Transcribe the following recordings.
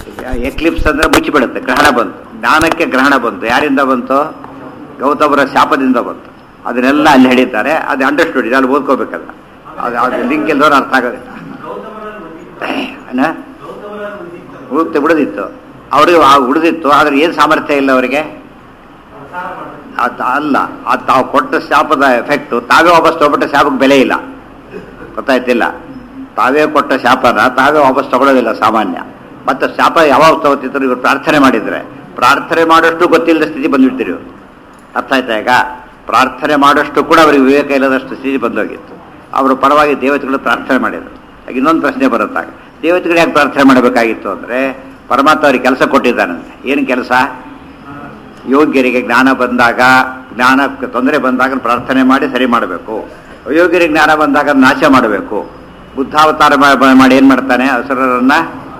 Eclipse ಅಂದ್ರೆ ಮುಚ್ಚಿಬಿಡುತ್ತೆ ಗ್ರಹಣ ಬಂತು ಜ್ಞಾನಕ್ಕೆ ಗ್ರಹಣ ಬಂತು ಯಾರಿಂದ ಬಂತು ಗೌತಮರ ಶಾಪದಿಂದ ಬಂತು ಅದನ್ನೆಲ್ಲ ಅಲ್ಲಿ ಹೇಳಿದ್ದಾರೆ ಅದು ಅಂಡರ್ಸ್ಟುಡ್ ಇದೆ ಅಲ್ಲಿ ಓದ್ಕೋಬೇಕಲ್ಲ ಅದು ಅದು ಲಿಂಕ್ ಇಲ್ದವ್ರು ಅರ್ಥ ಆಗೋದಿಲ್ಲ ಏನ ಉಳಿತು ಉಳಿದಿತ್ತು ಅವ್ರಿಗೆ ಆ ಉಳಿದಿತ್ತು ಆದ್ರೆ ಏನು ಸಾಮರ್ಥ್ಯ ಇಲ್ಲ ಅವರಿಗೆ ಅದು ಅಲ್ಲ ಅದು ತಾವು ಕೊಟ್ಟ ಶಾಪದ ಎಫೆಕ್ಟು ತಾವೇ ವಾಪಸ್ ತಗೊಬಿಟ್ಟ ಶಾಪಕ್ಕೆ ಬೆಲೆ ಇಲ್ಲ ಗೊತ್ತಾಯ್ತಿಲ್ಲ ತಾವೇ ಕೊಟ್ಟ ಶಾಪನ ತಾವೇ ವಾಪಸ್ ತಗೊಳ್ಳೋದಿಲ್ಲ ಸಾಮಾನ್ಯ ಮತ್ತೆ ಶಾಪ ಯಾವಾಗ ತಗೋತಿದ್ರು ಇವರು ಪ್ರಾರ್ಥನೆ ಮಾಡಿದ್ರೆ ಪ್ರಾರ್ಥನೆ ಮಾಡೋಷ್ಟು ಗೊತ್ತಿಲ್ಲದ ಸ್ಥಿತಿ ಬಂದ್ಬಿಡ್ತೀರಿ ಇವರು ಅರ್ಥ ಆಯ್ತಾ ಈಗ ಪ್ರಾರ್ಥನೆ ಮಾಡೋಷ್ಟು ಕೂಡ ಅವರಿಗೆ ವಿವೇಕ ಇಲ್ಲದಷ್ಟು ಸ್ಥಿತಿ ಬಂದೋಗಿತ್ತು ಅವರು ಪರವಾಗಿ ದೇವತೆಗಳು ಪ್ರಾರ್ಥನೆ ಮಾಡಿದರು ಆಗ ಇನ್ನೊಂದು ಪ್ರಶ್ನೆ ಬರುತ್ತಾಗ ದೇವತೆಗಳು ಯಾಕೆ ಪ್ರಾರ್ಥನೆ ಮಾಡಬೇಕಾಗಿತ್ತು ಅಂದರೆ ಪರಮಾತ್ಮ ಅವ್ರಿಗೆ ಕೆಲಸ ಕೊಟ್ಟಿದ್ದಾನಂತೆ ಏನು ಕೆಲಸ ಯೋಗ್ಯರಿಗೆ ಜ್ಞಾನ ಬಂದಾಗ ಜ್ಞಾನ ತೊಂದರೆ ಬಂದಾಗ ಪ್ರಾರ್ಥನೆ ಮಾಡಿ ಸರಿ ಮಾಡಬೇಕು ಅಯೋಗ್ಯರಿಗೆ ಜ್ಞಾನ ಬಂದಾಗ ನಾಶ ಮಾಡಬೇಕು ಬುದ್ಧಾವತಾರ ಮಾ- ಮಾಡಿ ಏನು ಮಾಡ್ತಾನೆ ಅಸುರರನ್ನ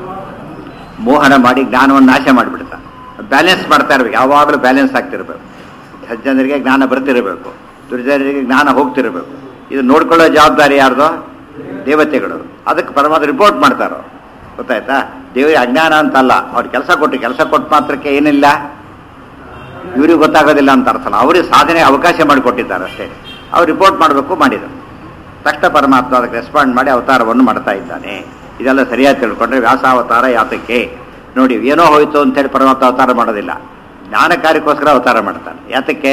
ಮೋಹನ ಮಾಡಿ ಜ್ಞಾನವನ್ನು ನಾಶ ಮಾಡಿಬಿಡ್ತಾನೆ ಬ್ಯಾಲೆನ್ಸ್ ಮಾಡ್ತಾ ಇರಬೇಕು ಯಾವಾಗಲೂ ಬ್ಯಾಲೆನ್ಸ್ ಆಗ್ತಿರ್ಬೇಕು ಸಜ್ಜನರಿಗೆ ಜ್ಞಾನ ಬರ್ತಿರಬೇಕು ದುರ್ಜನರಿಗೆ ಜ್ಞಾನ ಹೋಗ್ತಿರಬೇಕು ಇದು ನೋಡ್ಕೊಳ್ಳೋ ಜವಾಬ್ದಾರಿ ಯಾರ್ದು ದೇವತೆಗಳು ಅದಕ್ಕೆ ಪರಮಾತ್ಮ ರಿಪೋರ್ಟ್ ಮಾಡ್ತಾರೋ ಗೊತ್ತಾಯ್ತಾ ದೇವರಿಗೆ ಅಜ್ಞಾನ ಅಂತಲ್ಲ ಅವ್ರು ಕೆಲಸ ಕೊಟ್ಟು ಕೆಲಸ ಕೊಟ್ಟ ಮಾತ್ರಕ್ಕೆ ಏನಿಲ್ಲ ಇವ್ರಿಗೆ ಗೊತ್ತಾಗೋದಿಲ್ಲ ಅಂತ ಅರ್ಥಲ್ಲ ಅವರಿಗೆ ಸಾಧನೆ ಅವಕಾಶ ಮಾಡಿಕೊಟ್ಟಿದ್ದಾರೆ ಅಷ್ಟೇ ಅವ್ರು ರಿಪೋರ್ಟ್ ಮಾಡಬೇಕು ಮಾಡಿದರು ತಕ್ಷಣ ಪರಮಾತ್ಮ ಅದಕ್ಕೆ ರೆಸ್ಪಾಂಡ್ ಮಾಡಿ ಅವತಾರವನ್ನು ಮಾಡ್ತಾ ಇದ್ದಾನೆ ಇದೆಲ್ಲ ಸರಿಯಾಗಿ ತಿಳ್ಕೊಂಡ್ರೆ ವ್ಯಾಸಾವತಾರ ಯಾತಕ್ಕೆ ನೋಡಿ ಏನೋ ಹೋಯ್ತು ಅಂತೇಳಿ ಪರಮಾತ್ಮ ಅವತಾರ ಮಾಡೋದಿಲ್ಲ ಜ್ಞಾನ ಕಾರ್ಯಕ್ಕೋಸ್ಕರ ಅವತಾರ ಮಾಡ್ತಾನೆ ಯಾತಕ್ಕೆ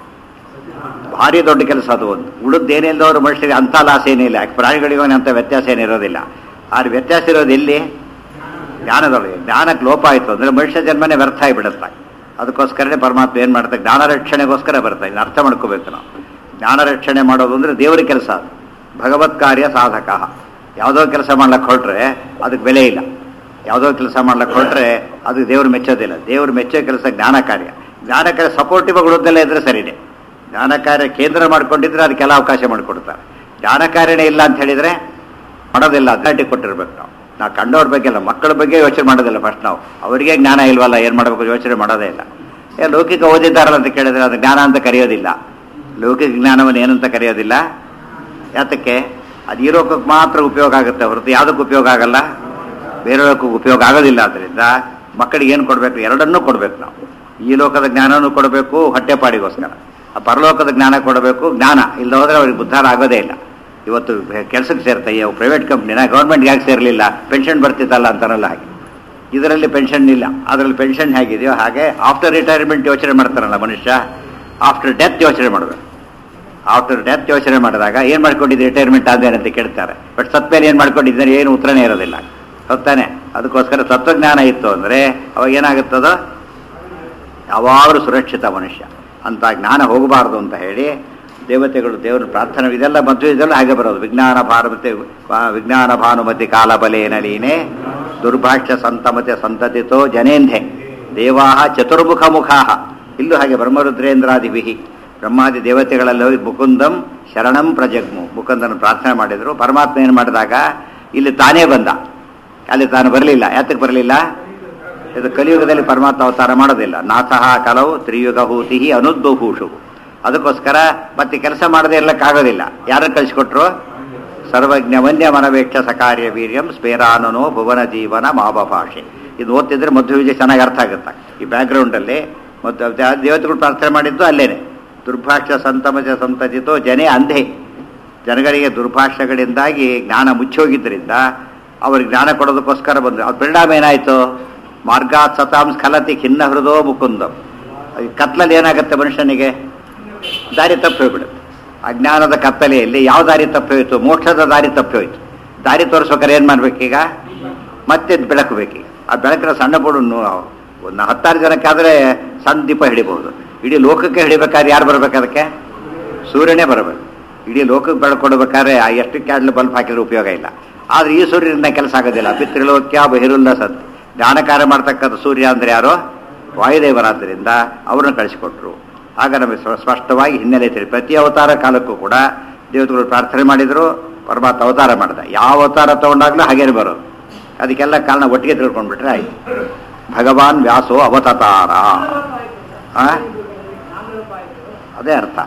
ಭಾರಿ ದೊಡ್ಡ ಕೆಲಸ ಅದು ಒಂದು ಉಳಿದೇನಿಲ್ಲದವರು ಮನುಷ್ಯರಿಗೆ ಅಂಥ ಲಾಸ ಏನಿಲ್ಲ ಯಾಕೆ ಪ್ರಾಣಿಗಳಿಗೂ ಅಂಥ ವ್ಯತ್ಯಾಸ ಏನಿರೋದಿಲ್ಲ ಆದ್ರೆ ವ್ಯತ್ಯಾಸ ಇರೋದು ಎಲ್ಲಿ ಜ್ಞಾನದೊಳಗೆ ಜ್ಞಾನಕ್ಕೆ ಲೋಪ ಆಯಿತು ಅಂದರೆ ಮನುಷ್ಯ ಜನ್ಮನೇ ವ್ಯರ್ಥ ಆಗಿಬಿಡುತ್ತೆ ಅದಕ್ಕೋಸ್ಕರನೇ ಪರಮಾತ್ಮ ಏನು ಮಾಡ್ತಾರೆ ಜ್ಞಾನ ರಕ್ಷಣೆಗೋಸ್ಕರ ಬರ್ತಾ ಇನ್ನು ಅರ್ಥ ಮಾಡ್ಕೋಬೇಕು ನಾವು ಜ್ಞಾನ ರಕ್ಷಣೆ ಮಾಡೋದು ಅಂದರೆ ದೇವರ ಕೆಲಸ ಅದು ಭಗವತ್ ಕಾರ್ಯ ಸಾಧಕ ಯಾವುದೋ ಕೆಲಸ ಮಾಡ್ಲಿಕ್ಕೆ ಹೊರಟ್ರೆ ಅದಕ್ಕೆ ಬೆಲೆ ಇಲ್ಲ ಯಾವುದೋ ಕೆಲಸ ಮಾಡ್ಲಿಕ್ಕೆ ಹೊರಟ್ರೆ ಅದಕ್ಕೆ ದೇವ್ರು ಮೆಚ್ಚೋದಿಲ್ಲ ದೇವ್ರು ಮೆಚ್ಚೋ ಕೆಲಸ ಜ್ಞಾನ ಕಾರ್ಯ ಜ್ಞಾನ ಕಾರ್ಯ ಸಪೋರ್ಟಿವ್ ಉಳಿದೆಲ್ಲ ಇದ್ರೆ ಸರಿನೇ ಜ್ಞಾನ ಕಾರ್ಯ ಕೇಂದ್ರ ಮಾಡ್ಕೊಂಡಿದ್ರೆ ಅದಕ್ಕೆಲ್ಲ ಅವಕಾಶ ಮಾಡಿಕೊಡ್ತಾರೆ ಜ್ಞಾನ ಕಾರ್ಯನೇ ಇಲ್ಲ ಅಂತ ಹೇಳಿದ್ರೆ ಮಾಡೋದಿಲ್ಲ ಅಥಾರಿಟಿ ಕೊಟ್ಟಿರ್ಬೇಕು ನಾವು ನಾವು ಕಂಡವ್ರ ಬಗ್ಗೆ ಅಲ್ಲ ಮಕ್ಕಳ ಬಗ್ಗೆ ಯೋಚನೆ ಮಾಡೋದಿಲ್ಲ ಫಸ್ಟ್ ನಾವು ಅವರಿಗೆ ಜ್ಞಾನ ಇಲ್ವಲ್ಲ ಏನು ಮಾಡಬೇಕು ಯೋಚನೆ ಮಾಡೋದೇ ಇಲ್ಲ ಏ ಲೌಕಿಕ ಓದಿದ್ದಾರಲ್ಲ ಅಂತ ಕೇಳಿದ್ರೆ ಅದು ಜ್ಞಾನ ಅಂತ ಕರೆಯೋದಿಲ್ಲ ಲೌಕಿಕ ಜ್ಞಾನವನ್ನು ಏನಂತ ಕರೆಯೋದಿಲ್ಲ ಯಾತಕ್ಕೆ ಅದು ಈ ಲೋಕಕ್ಕೆ ಮಾತ್ರ ಉಪಯೋಗ ಆಗುತ್ತೆ ಹೊರತು ಯಾವುದಕ್ಕೆ ಉಪಯೋಗ ಆಗಲ್ಲ ಬೇರೆ ಲೋಕಕ್ಕೆ ಉಪಯೋಗ ಆಗೋದಿಲ್ಲ ಆದ್ದರಿಂದ ಮಕ್ಕಳಿಗೆ ಏನು ಕೊಡಬೇಕು ಎರಡನ್ನೂ ಕೊಡಬೇಕು ನಾವು ಈ ಲೋಕದ ಜ್ಞಾನನೂ ಕೊಡಬೇಕು ಹೊಟ್ಟೆಪಾಡಿಗೋಸ್ಕರ ಆ ಪರಲೋಕದ ಜ್ಞಾನ ಕೊಡಬೇಕು ಜ್ಞಾನ ಇಲ್ಲ ಹೋದ್ರೆ ಅವ್ರಿಗೆ ಉದ್ಧಾರ ಆಗೋದೇ ಇಲ್ಲ ಇವತ್ತು ಕೆಲಸಕ್ಕೆ ಸೇರ್ತಾಯಿ ಅವು ಪ್ರೈವೇಟ್ ಕಂಪ್ನಿನ ಗೌರ್ಮೆಂಟ್ಗೆ ಯಾಕೆ ಸೇರಲಿಲ್ಲ ಪೆನ್ಷನ್ ಬರ್ತಿತ್ತಲ್ಲ ಅಂತಾರಲ್ಲ ಹಾಗೆ ಇದರಲ್ಲಿ ಪೆನ್ಷನ್ ಇಲ್ಲ ಅದರಲ್ಲಿ ಪೆನ್ಷನ್ ಹೇಗಿದೆಯೋ ಹಾಗೆ ಆಫ್ಟರ್ ರಿಟೈರ್ಮೆಂಟ್ ಯೋಚನೆ ಮಾಡ್ತಾರಲ್ಲ ಮನುಷ್ಯ ಆಫ್ಟರ್ ಡೆತ್ ಯೋಚನೆ ಮಾಡಬೇಕು ಆಫ್ಟರ್ ಡೆತ್ ಯೋಚನೆ ಮಾಡಿದಾಗ ಏನು ಮಾಡ್ಕೊಂಡಿದ್ದೆ ರಿಟೈರ್ಮೆಂಟ್ ಆದೇನೆ ಅಂತ ಕೇಳ್ತಾರೆ ಬಟ್ ಸತ್ ಮೇಲೆ ಏನು ಮಾಡ್ಕೊಂಡಿದ್ದಾರೆ ಏನು ಉತ್ತರನೇ ಇರೋದಿಲ್ಲ ಹೊತ್ತಾನೆ ಅದಕ್ಕೋಸ್ಕರ ತತ್ವಜ್ಞಾನ ಇತ್ತು ಅಂದರೆ ಅವಾಗ ಏನಾಗುತ್ತದೋ ಯಾವಾಗಲೂ ಸುರಕ್ಷಿತ ಮನುಷ್ಯ ಅಂತ ಜ್ಞಾನ ಹೋಗಬಾರ್ದು ಅಂತ ಹೇಳಿ ದೇವತೆಗಳು ದೇವರ ಪ್ರಾರ್ಥನೆ ಇದೆಲ್ಲ ಮದುವೆ ಇದೆಲ್ಲ ಹಾಗೆ ಬರೋದು ವಿಜ್ಞಾನ ಭಾನುಮತಿ ವಿಜ್ಞಾನ ಭಾನುಮತಿ ಕಾಲ ಬಲೇನ ಲೀನೆ ದುರ್ಭಾಷ್ಯ ಸಂತಮತೆ ಸಂತತಿತೋ ಜನೇಂಧೆ ದೇವಾಹ ಚತುರ್ಮುಖ ಮುಖಾಹ ಇಲ್ಲೂ ಹಾಗೆ ಬ್ರಹ್ಮರುದ್ರೇಂದ್ರಾದಿವಿಹಿ ಬ್ರಹ್ಮಾದಿ ದೇವತೆಗಳಲ್ಲಿ ಹೋಗಿ ಮುಕುಂದಂ ಶರಣಂ ಪ್ರಜಗ್ಮು ಮುಕುಂದನ ಪ್ರಾರ್ಥನೆ ಮಾಡಿದರು ಪರಮಾತ್ಮ ಏನು ಮಾಡಿದಾಗ ಇಲ್ಲಿ ತಾನೇ ಬಂದ ಅಲ್ಲಿ ತಾನು ಬರಲಿಲ್ಲ ಯಾತಕ್ಕೆ ಬರಲಿಲ್ಲ ಇದು ಕಲಿಯುಗದಲ್ಲಿ ಪರಮಾತ್ಮ ಅವತಾರ ಮಾಡೋದಿಲ್ಲ ನಾಥಃ ಕಲವು ತ್ರಿಯುಗ ಹೂತಿ ಅನುದ್ಬಹುಷು ಅದಕ್ಕೋಸ್ಕರ ಮತ್ತೆ ಕೆಲಸ ಮಾಡದೇ ಇರ್ಲಿಕ್ಕಾಗೋದಿಲ್ಲ ಯಾರು ಕಳಿಸ್ಕೊಟ್ರು ಸರ್ವಜ್ಞ ವನ್ಯ ಮನವೇಕ್ಷ ಸಕಾರ್ಯ ವೀರ್ಯಂ ಸ್ಪೇರಾನನೋ ಭುವನ ಜೀವನ ಮಾವ ಭಾಷೆ ಇದು ಓದ್ತಿದ್ರೆ ಮಧ್ವ ವಿಜಯ ಚೆನ್ನಾಗಿ ಅರ್ಥ ಆಗುತ್ತೆ ಈ ಬ್ಯಾಕ್ಗ್ರೌಂಡಲ್ಲಿ ಮತ್ತು ದೇವತೆಗಳು ಪ್ರಾರ್ಥನೆ ಮಾಡಿದ್ದು ಅಲ್ಲೇನೆ ದುರ್ಭಾಷ್ಯ ಸಂತಮಜ ಸಂತಜಿತೋ ಜನೇ ಅಂಧೆ ಜನಗಳಿಗೆ ದುರ್ಭಾಷೆಗಳಿಂದಾಗಿ ಜ್ಞಾನ ಮುಚ್ಚೋಗಿದ್ದರಿಂದ ಅವ್ರಿಗೆ ಜ್ಞಾನ ಕೊಡೋದಕ್ಕೋಸ್ಕರ ಬಂದರು ಅದು ಪರಿಣಾಮ ಏನಾಯಿತು ಮಾರ್ಗಾತ್ ಸತಾಂ ಸ್ಖಲತಿ ಖಿನ್ನ ಹೃದೋ ಮುಕುಂದಂ ಈ ಕತ್ಲಲ್ಲಿ ಏನಾಗುತ್ತೆ ಮನುಷ್ಯನಿಗೆ ದಾರಿ ತಪ್ಪಿ ಹೋಗ್ಬಿಡುತ್ತೆ ಅಜ್ಞಾನದ ಕತ್ತಲೆಯಲ್ಲಿ ಯಾವ ದಾರಿ ತಪ್ಪಿ ಹೋಯ್ತು ಮೋಕ್ಷದ ದಾರಿ ತಪ್ಪಿ ಹೋಯ್ತು ದಾರಿ ತೋರಿಸ್ಬೇಕಾರೆ ಏನು ಮಾಡ್ಬೇಕೀಗ ಮತ್ತೆ ಬೆಳಕು ಬೇಕೀಗ ಆ ಬೆಳಕಿನ ಸಣ್ಣ ಬೋಡು ಒಂದು ಹತ್ತಾರು ಜನಕ್ಕಾದರೆ ಸಣ್ಣ ದೀಪ ಹಿಡಿಬಹುದು ಇಡೀ ಲೋಕಕ್ಕೆ ಹಿಡಿಬೇಕಾದ್ರೆ ಯಾರು ಬರ್ಬೇಕು ಅದಕ್ಕೆ ಸೂರ್ಯನೇ ಬರಬೇಕು ಇಡೀ ಲೋಕಕ್ಕೆ ಬೆಳಕು ಕೊಡಬೇಕಾದ್ರೆ ಆ ಎಷ್ಟು ಕ್ಯಾಡ್ಲ್ ಬಲ್ಬ್ ಹಾಕಿದ್ರೆ ಉಪಯೋಗ ಇಲ್ಲ ಆದರೆ ಈ ಸೂರ್ಯನಿಂದ ಕೆಲಸ ಆಗೋದಿಲ್ಲ ಪಿತೃಲೋಕ್ಯ ಬಹಿರುಲ್ಲ ಸತ್ ಜ್ಞಾನ ಕಾರ್ಯ ಮಾಡ್ತಕ್ಕಂಥ ಸೂರ್ಯ ಅಂದರೆ ಯಾರೋ ವಾಯುದೇವರಾದ್ದರಿಂದ ಅವ್ರನ್ನ ಕಳಿಸಿಕೊಟ್ರು ಆಗ ನಮಗೆ ಸ್ವ- ಸ್ಪಷ್ಟವಾಗಿ ಹಿನ್ನೆಲೆ ತಿಳಿ ಪ್ರತಿ ಅವತಾರ ಕಾಲಕ್ಕೂ ಕೂಡ ದೇವತೆಗಳು ಪ್ರಾರ್ಥನೆ ಮಾಡಿದರು ಪರಮಾತ್ಮ ಅವತಾರ ಮಾಡಿದ ಯಾವ ಅವತಾರ ತಗೊಂಡಾಗ್ಲೂ ಹಾಗೇನೆ ಬರೋದು ಅದಕ್ಕೆಲ್ಲ ಕಾರಣ ಒಟ್ಟಿಗೆ ತಿಳ್ಕೊಂಡ್ಬಿಟ್ರೆ ಆಯ್ತು ಭಗವಾನ್ ವ್ಯಾಸೋ ಅವತಾರ ಆ? ಅದೇ ಅರ್ಥ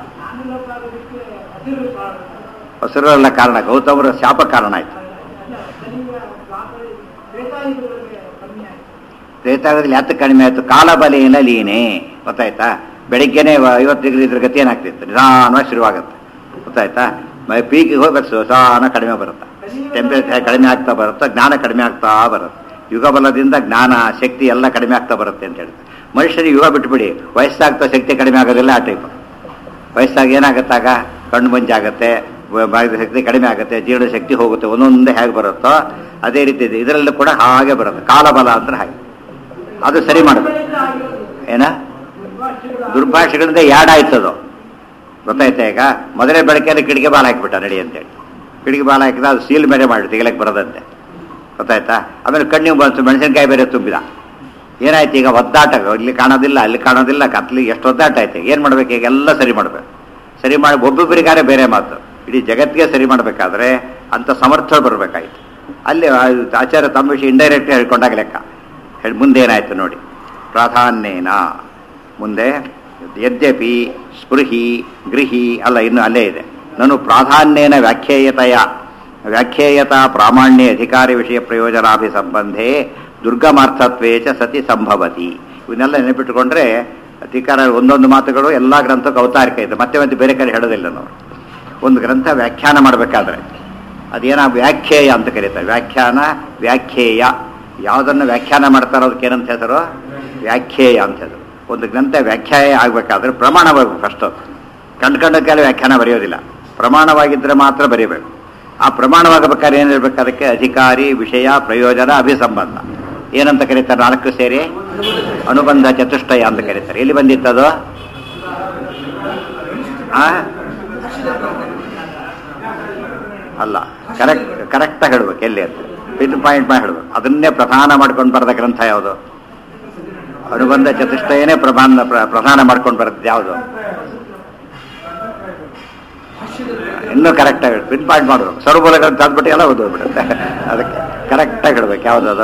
ಹಸಿರಲ್ಲ ಕಾರಣ ಗೌತಮರ ಶಾಪ ಕಾರಣ ಆಯ್ತು ತ್ರೇತಾಯುಗದಲ್ಲಿ ಯಾತಕ್ಕೆ ಕಡಿಮೆ ಆಯಿತು ಕಾಲಬಲೆಯಿಂದ ಲೀನೆ ಗೊತ್ತಾಯ್ತಾ ಬೆಳಿಗ್ಗೆನೆ ವ- ಐವತ್ತು ಡಿಗ್ರಿ ಇದ್ರ ಗತಿ ಏನಾಗ್ತಿತ್ತು ನಿಧಾನವಾಗಿ ಶುರುವಾಗುತ್ತೆ ಗೊತ್ತಾಯ್ತಾ ಪೀಕಿಗೆ ಹೋಗ್ಬೇಕು ನಿಧಾನ ಕಡಿಮೆ ಬರುತ್ತೆ ಟೆಂಪರೇಚರ್ ಕಡಿಮೆ ಆಗ್ತಾ ಬರುತ್ತೆ ಜ್ಞಾನ ಕಡಿಮೆ ಆಗ್ತಾ ಬರುತ್ತೆ ಯುಗ ಬಲದಿಂದ ಜ್ಞಾನ ಶಕ್ತಿ ಎಲ್ಲ ಕಡಿಮೆ ಆಗ್ತಾ ಬರುತ್ತೆ ಅಂತ ಹೇಳ್ತಾರೆ ಮನುಷ್ಯರಿಗೆ ಯುಗ ಬಿಟ್ಬಿಡಿ ವಯಸ್ಸಾಗ್ತಾ ಶಕ್ತಿ ಕಡಿಮೆ ಆಗೋದಿಲ್ಲ ಆ ಟೈಪ್ ವಯಸ್ಸಾಗಿ ಏನಾಗುತ್ತಾಗ ಕಣ್ಣು ಮಂಜಾಗತ್ತೆ ಬಾಯಿದ ಶಕ್ತಿ ಕಡಿಮೆ ಆಗುತ್ತೆ ಜೀರ್ಣ ಶಕ್ತಿ ಹೋಗುತ್ತೆ ಒಂದೊಂದೇ ಹೇಗೆ ಬರುತ್ತೋ ಅದೇ ರೀತಿ ಇದೆ ಇದರಲ್ಲೂ ಕೂಡ ಹಾಗೆ ಬರುತ್ತೆ ಕಾಲಬಲ ಅಂದ್ರೆ ಹಾಗೆ ಅದು ಸರಿ ಮಾಡಬೇಕು ಏನ ದುರ್ಭಾಷೆಗಳಿಂದ ಯಾಡ್ ಆಯ್ತದು ಗೊತ್ತಾಯ್ತಾ ಈಗ ಮೊದಲೇ ಬೆಳಕೆಯಲ್ಲಿ ಕಿಡಿಗೆ ಬಾಲ ಹಾಕಿಬಿಟ್ಟ ನಡಿ ಅಂತೇಳಿ ಕಿಡಿಗೆ ಬಾಲ ಹಾಕಿದ ಅದು ಸೀಲ್ ಮೇಲೆ ಮಾಡಿ ತೆಗಿಲಕ್ಕೆ ಬರದಂತೆ ಗೊತ್ತಾಯ್ತಾ ಆಮೇಲೆ ಕಣ್ಣಿಗೆ ಬಂತು ಮೆಣಸಿನಕಾಯಿ ಬೇರೆ ತುಂಬಿದ ಏನಾಯ್ತು ಈಗ ಒದ್ದಾಟ ಇಲ್ಲಿ ಕಾಣೋದಿಲ್ಲ ಅಲ್ಲಿ ಕಾಣೋದಿಲ್ಲ ಕತ್ಲಿಗೆ ಎಷ್ಟು ಒದ್ದಾಟ ಆಯ್ತು ಏನು ಮಾಡ್ಬೇಕು ಈಗ ಎಲ್ಲ ಸರಿ ಮಾಡಬೇಕು ಸರಿ ಮಾಡಿ ಒಬ್ಬೊಬ್ಬರಿಗಾರೆ ಬೇರೆ ಮಾತು ಇಡೀ ಜಗತ್ತಿಗೆ ಸರಿ ಮಾಡಬೇಕಾದ್ರೆ ಅಂತ ಸಮರ್ಥ ಬರಬೇಕಾಯ್ತು ಅಲ್ಲಿ ಆ ಆಚಾರ್ಯ ತಮ್ಮ ವಿಷಯ ಇಂಡೈರೆಕ್ಟ್ ಹೇಳ್ಕೊಂಡಾಗ ಲೆಕ್ಕ ಹೇಳಿ ಮುಂದೆ ಏನಾಯ್ತು ನೋಡಿ ಪ್ರಾಧಾನ್ಯೇನ ಮುಂದೆ ಯದ್ಯಪಿ ಸ್ಪೃಹಿ ಗೃಹಿ ಅಲ್ಲ ಇನ್ನು ಅಲ್ಲೇ ಇದೆ ನಾನು ಪ್ರಾಧಾನ್ಯೇನ ವ್ಯಾಖ್ಯೇಯತೆಯ ವ್ಯಾಖ್ಯೇಯತ ಪ್ರಾಮಾಣ್ಯ ಅಧಿಕಾರಿ ವಿಷಯ ಪ್ರಯೋಜನಾಭಿ ಸಂಬಂಧೇ ದುರ್ಗಮಾರ್ಥತ್ವೇ ಚ ಸತಿ ಸಂಭವತಿ ಇವನ್ನೆಲ್ಲ ನೆನಪಿಟ್ಟುಕೊಂಡ್ರೆ ಅಧಿಕಾರ ಒಂದೊಂದು ಮಾತುಗಳು ಎಲ್ಲ ಗ್ರಂಥಕ್ಕೆ ಅವತಾರಿಕ ಇದೆ ಮತ್ತೆ ಮತ್ತೆ ಬೇರೆ ಕಡೆ ಹೇಳೋದಿಲ್ಲ ನಾವು ಒಂದು ಗ್ರಂಥ ವ್ಯಾಖ್ಯಾನ ಮಾಡಬೇಕಾದ್ರೆ ಅದೇನ ವ್ಯಾಖ್ಯೇಯ ಅಂತ ಕರೀತಾರೆ ವ್ಯಾಖ್ಯಾನ ವ್ಯಾಖ್ಯೇಯ ಯಾವುದನ್ನು ವ್ಯಾಖ್ಯಾನ ಮಾಡ್ತಾರೋ ಅದಕ್ಕೆ ಏನಂತ ಹೆಸರು ವ್ಯಾಖ್ಯೇಯ ಅಂತ ಹೆಸರು ಒಂದು ಗ್ರಂಥ ವ್ಯಾಖ್ಯಾಯ ಆಗಬೇಕಾದ್ರೆ ಪ್ರಮಾಣವಾಗಬೇಕು ಫಸ್ಟ್ ಕಂಡ್ಕಂಡ ಕಾಲ ವ್ಯಾಖ್ಯಾನ ಬರೆಯೋದಿಲ್ಲ ಪ್ರಮಾಣವಾಗಿದ್ದರೆ ಮಾತ್ರ ಬರೀಬೇಕು ಆ ಪ್ರಮಾಣವಾಗಬೇಕಾದ್ರೆ ಏನಿರ್ಬೇಕು ಅದಕ್ಕೆ ಅಧಿಕಾರಿ ವಿಷಯ ಪ್ರಯೋಜನ ಅಭಿಸಂಬಂಧ ಏನಂತ ಕರೀತಾರೆ ನಾಲ್ಕು ಸೇರಿ ಅನುಬಂಧ ಚತುಷ್ಟಯ ಅಂತ ಕರೀತಾರೆ ಎಲ್ಲಿ ಬಂದಿತ್ತದು ಆ ಅಲ್ಲ ಕರೆಕ್ಟ್ ಕರೆಕ್ಟಾಗಿ ಹೇಳ್ಬೇಕು ಎಲ್ಲಿ ಅಂತ ಪಿನ್ ಪಾಯಿಂಟ್ ಮಾಡಿ ಹೇಳ್ಬೇಕು ಅದನ್ನೇ ಪ್ರಧಾನ ಮಾಡ್ಕೊಂಡು ಬರೆದ ಗ್ರಂಥ ಯಾವುದು ಅನುಬಂಧ ಚತುಷ್ಟಯನೇ ಪ್ರಧಾನ ಪ್ರ- ಪ್ರಧಾನ ಮಾಡ್ಕೊಂಡು ಬರುತ್ತೆ ಯಾವುದು ಇನ್ನೂ ಕರೆಕ್ಟಾಗಿ ಹೇಳಿ ಪಿನ್ ಪಾಯಿಂಟ್ ಮಾಡಬೇಕು ಸರ್ವಬಲ ಗ್ರಂಥ ಅಂದ್ಬಿಟ್ಟು ಎಲ್ಲ ಓದೋಗ್ಬಿಡುತ್ತೆ ಅದಕ್ಕೆ ಕರೆಕ್ಟಾಗಿ ಹೇಳ್ಬೇಕು ಯಾವುದದು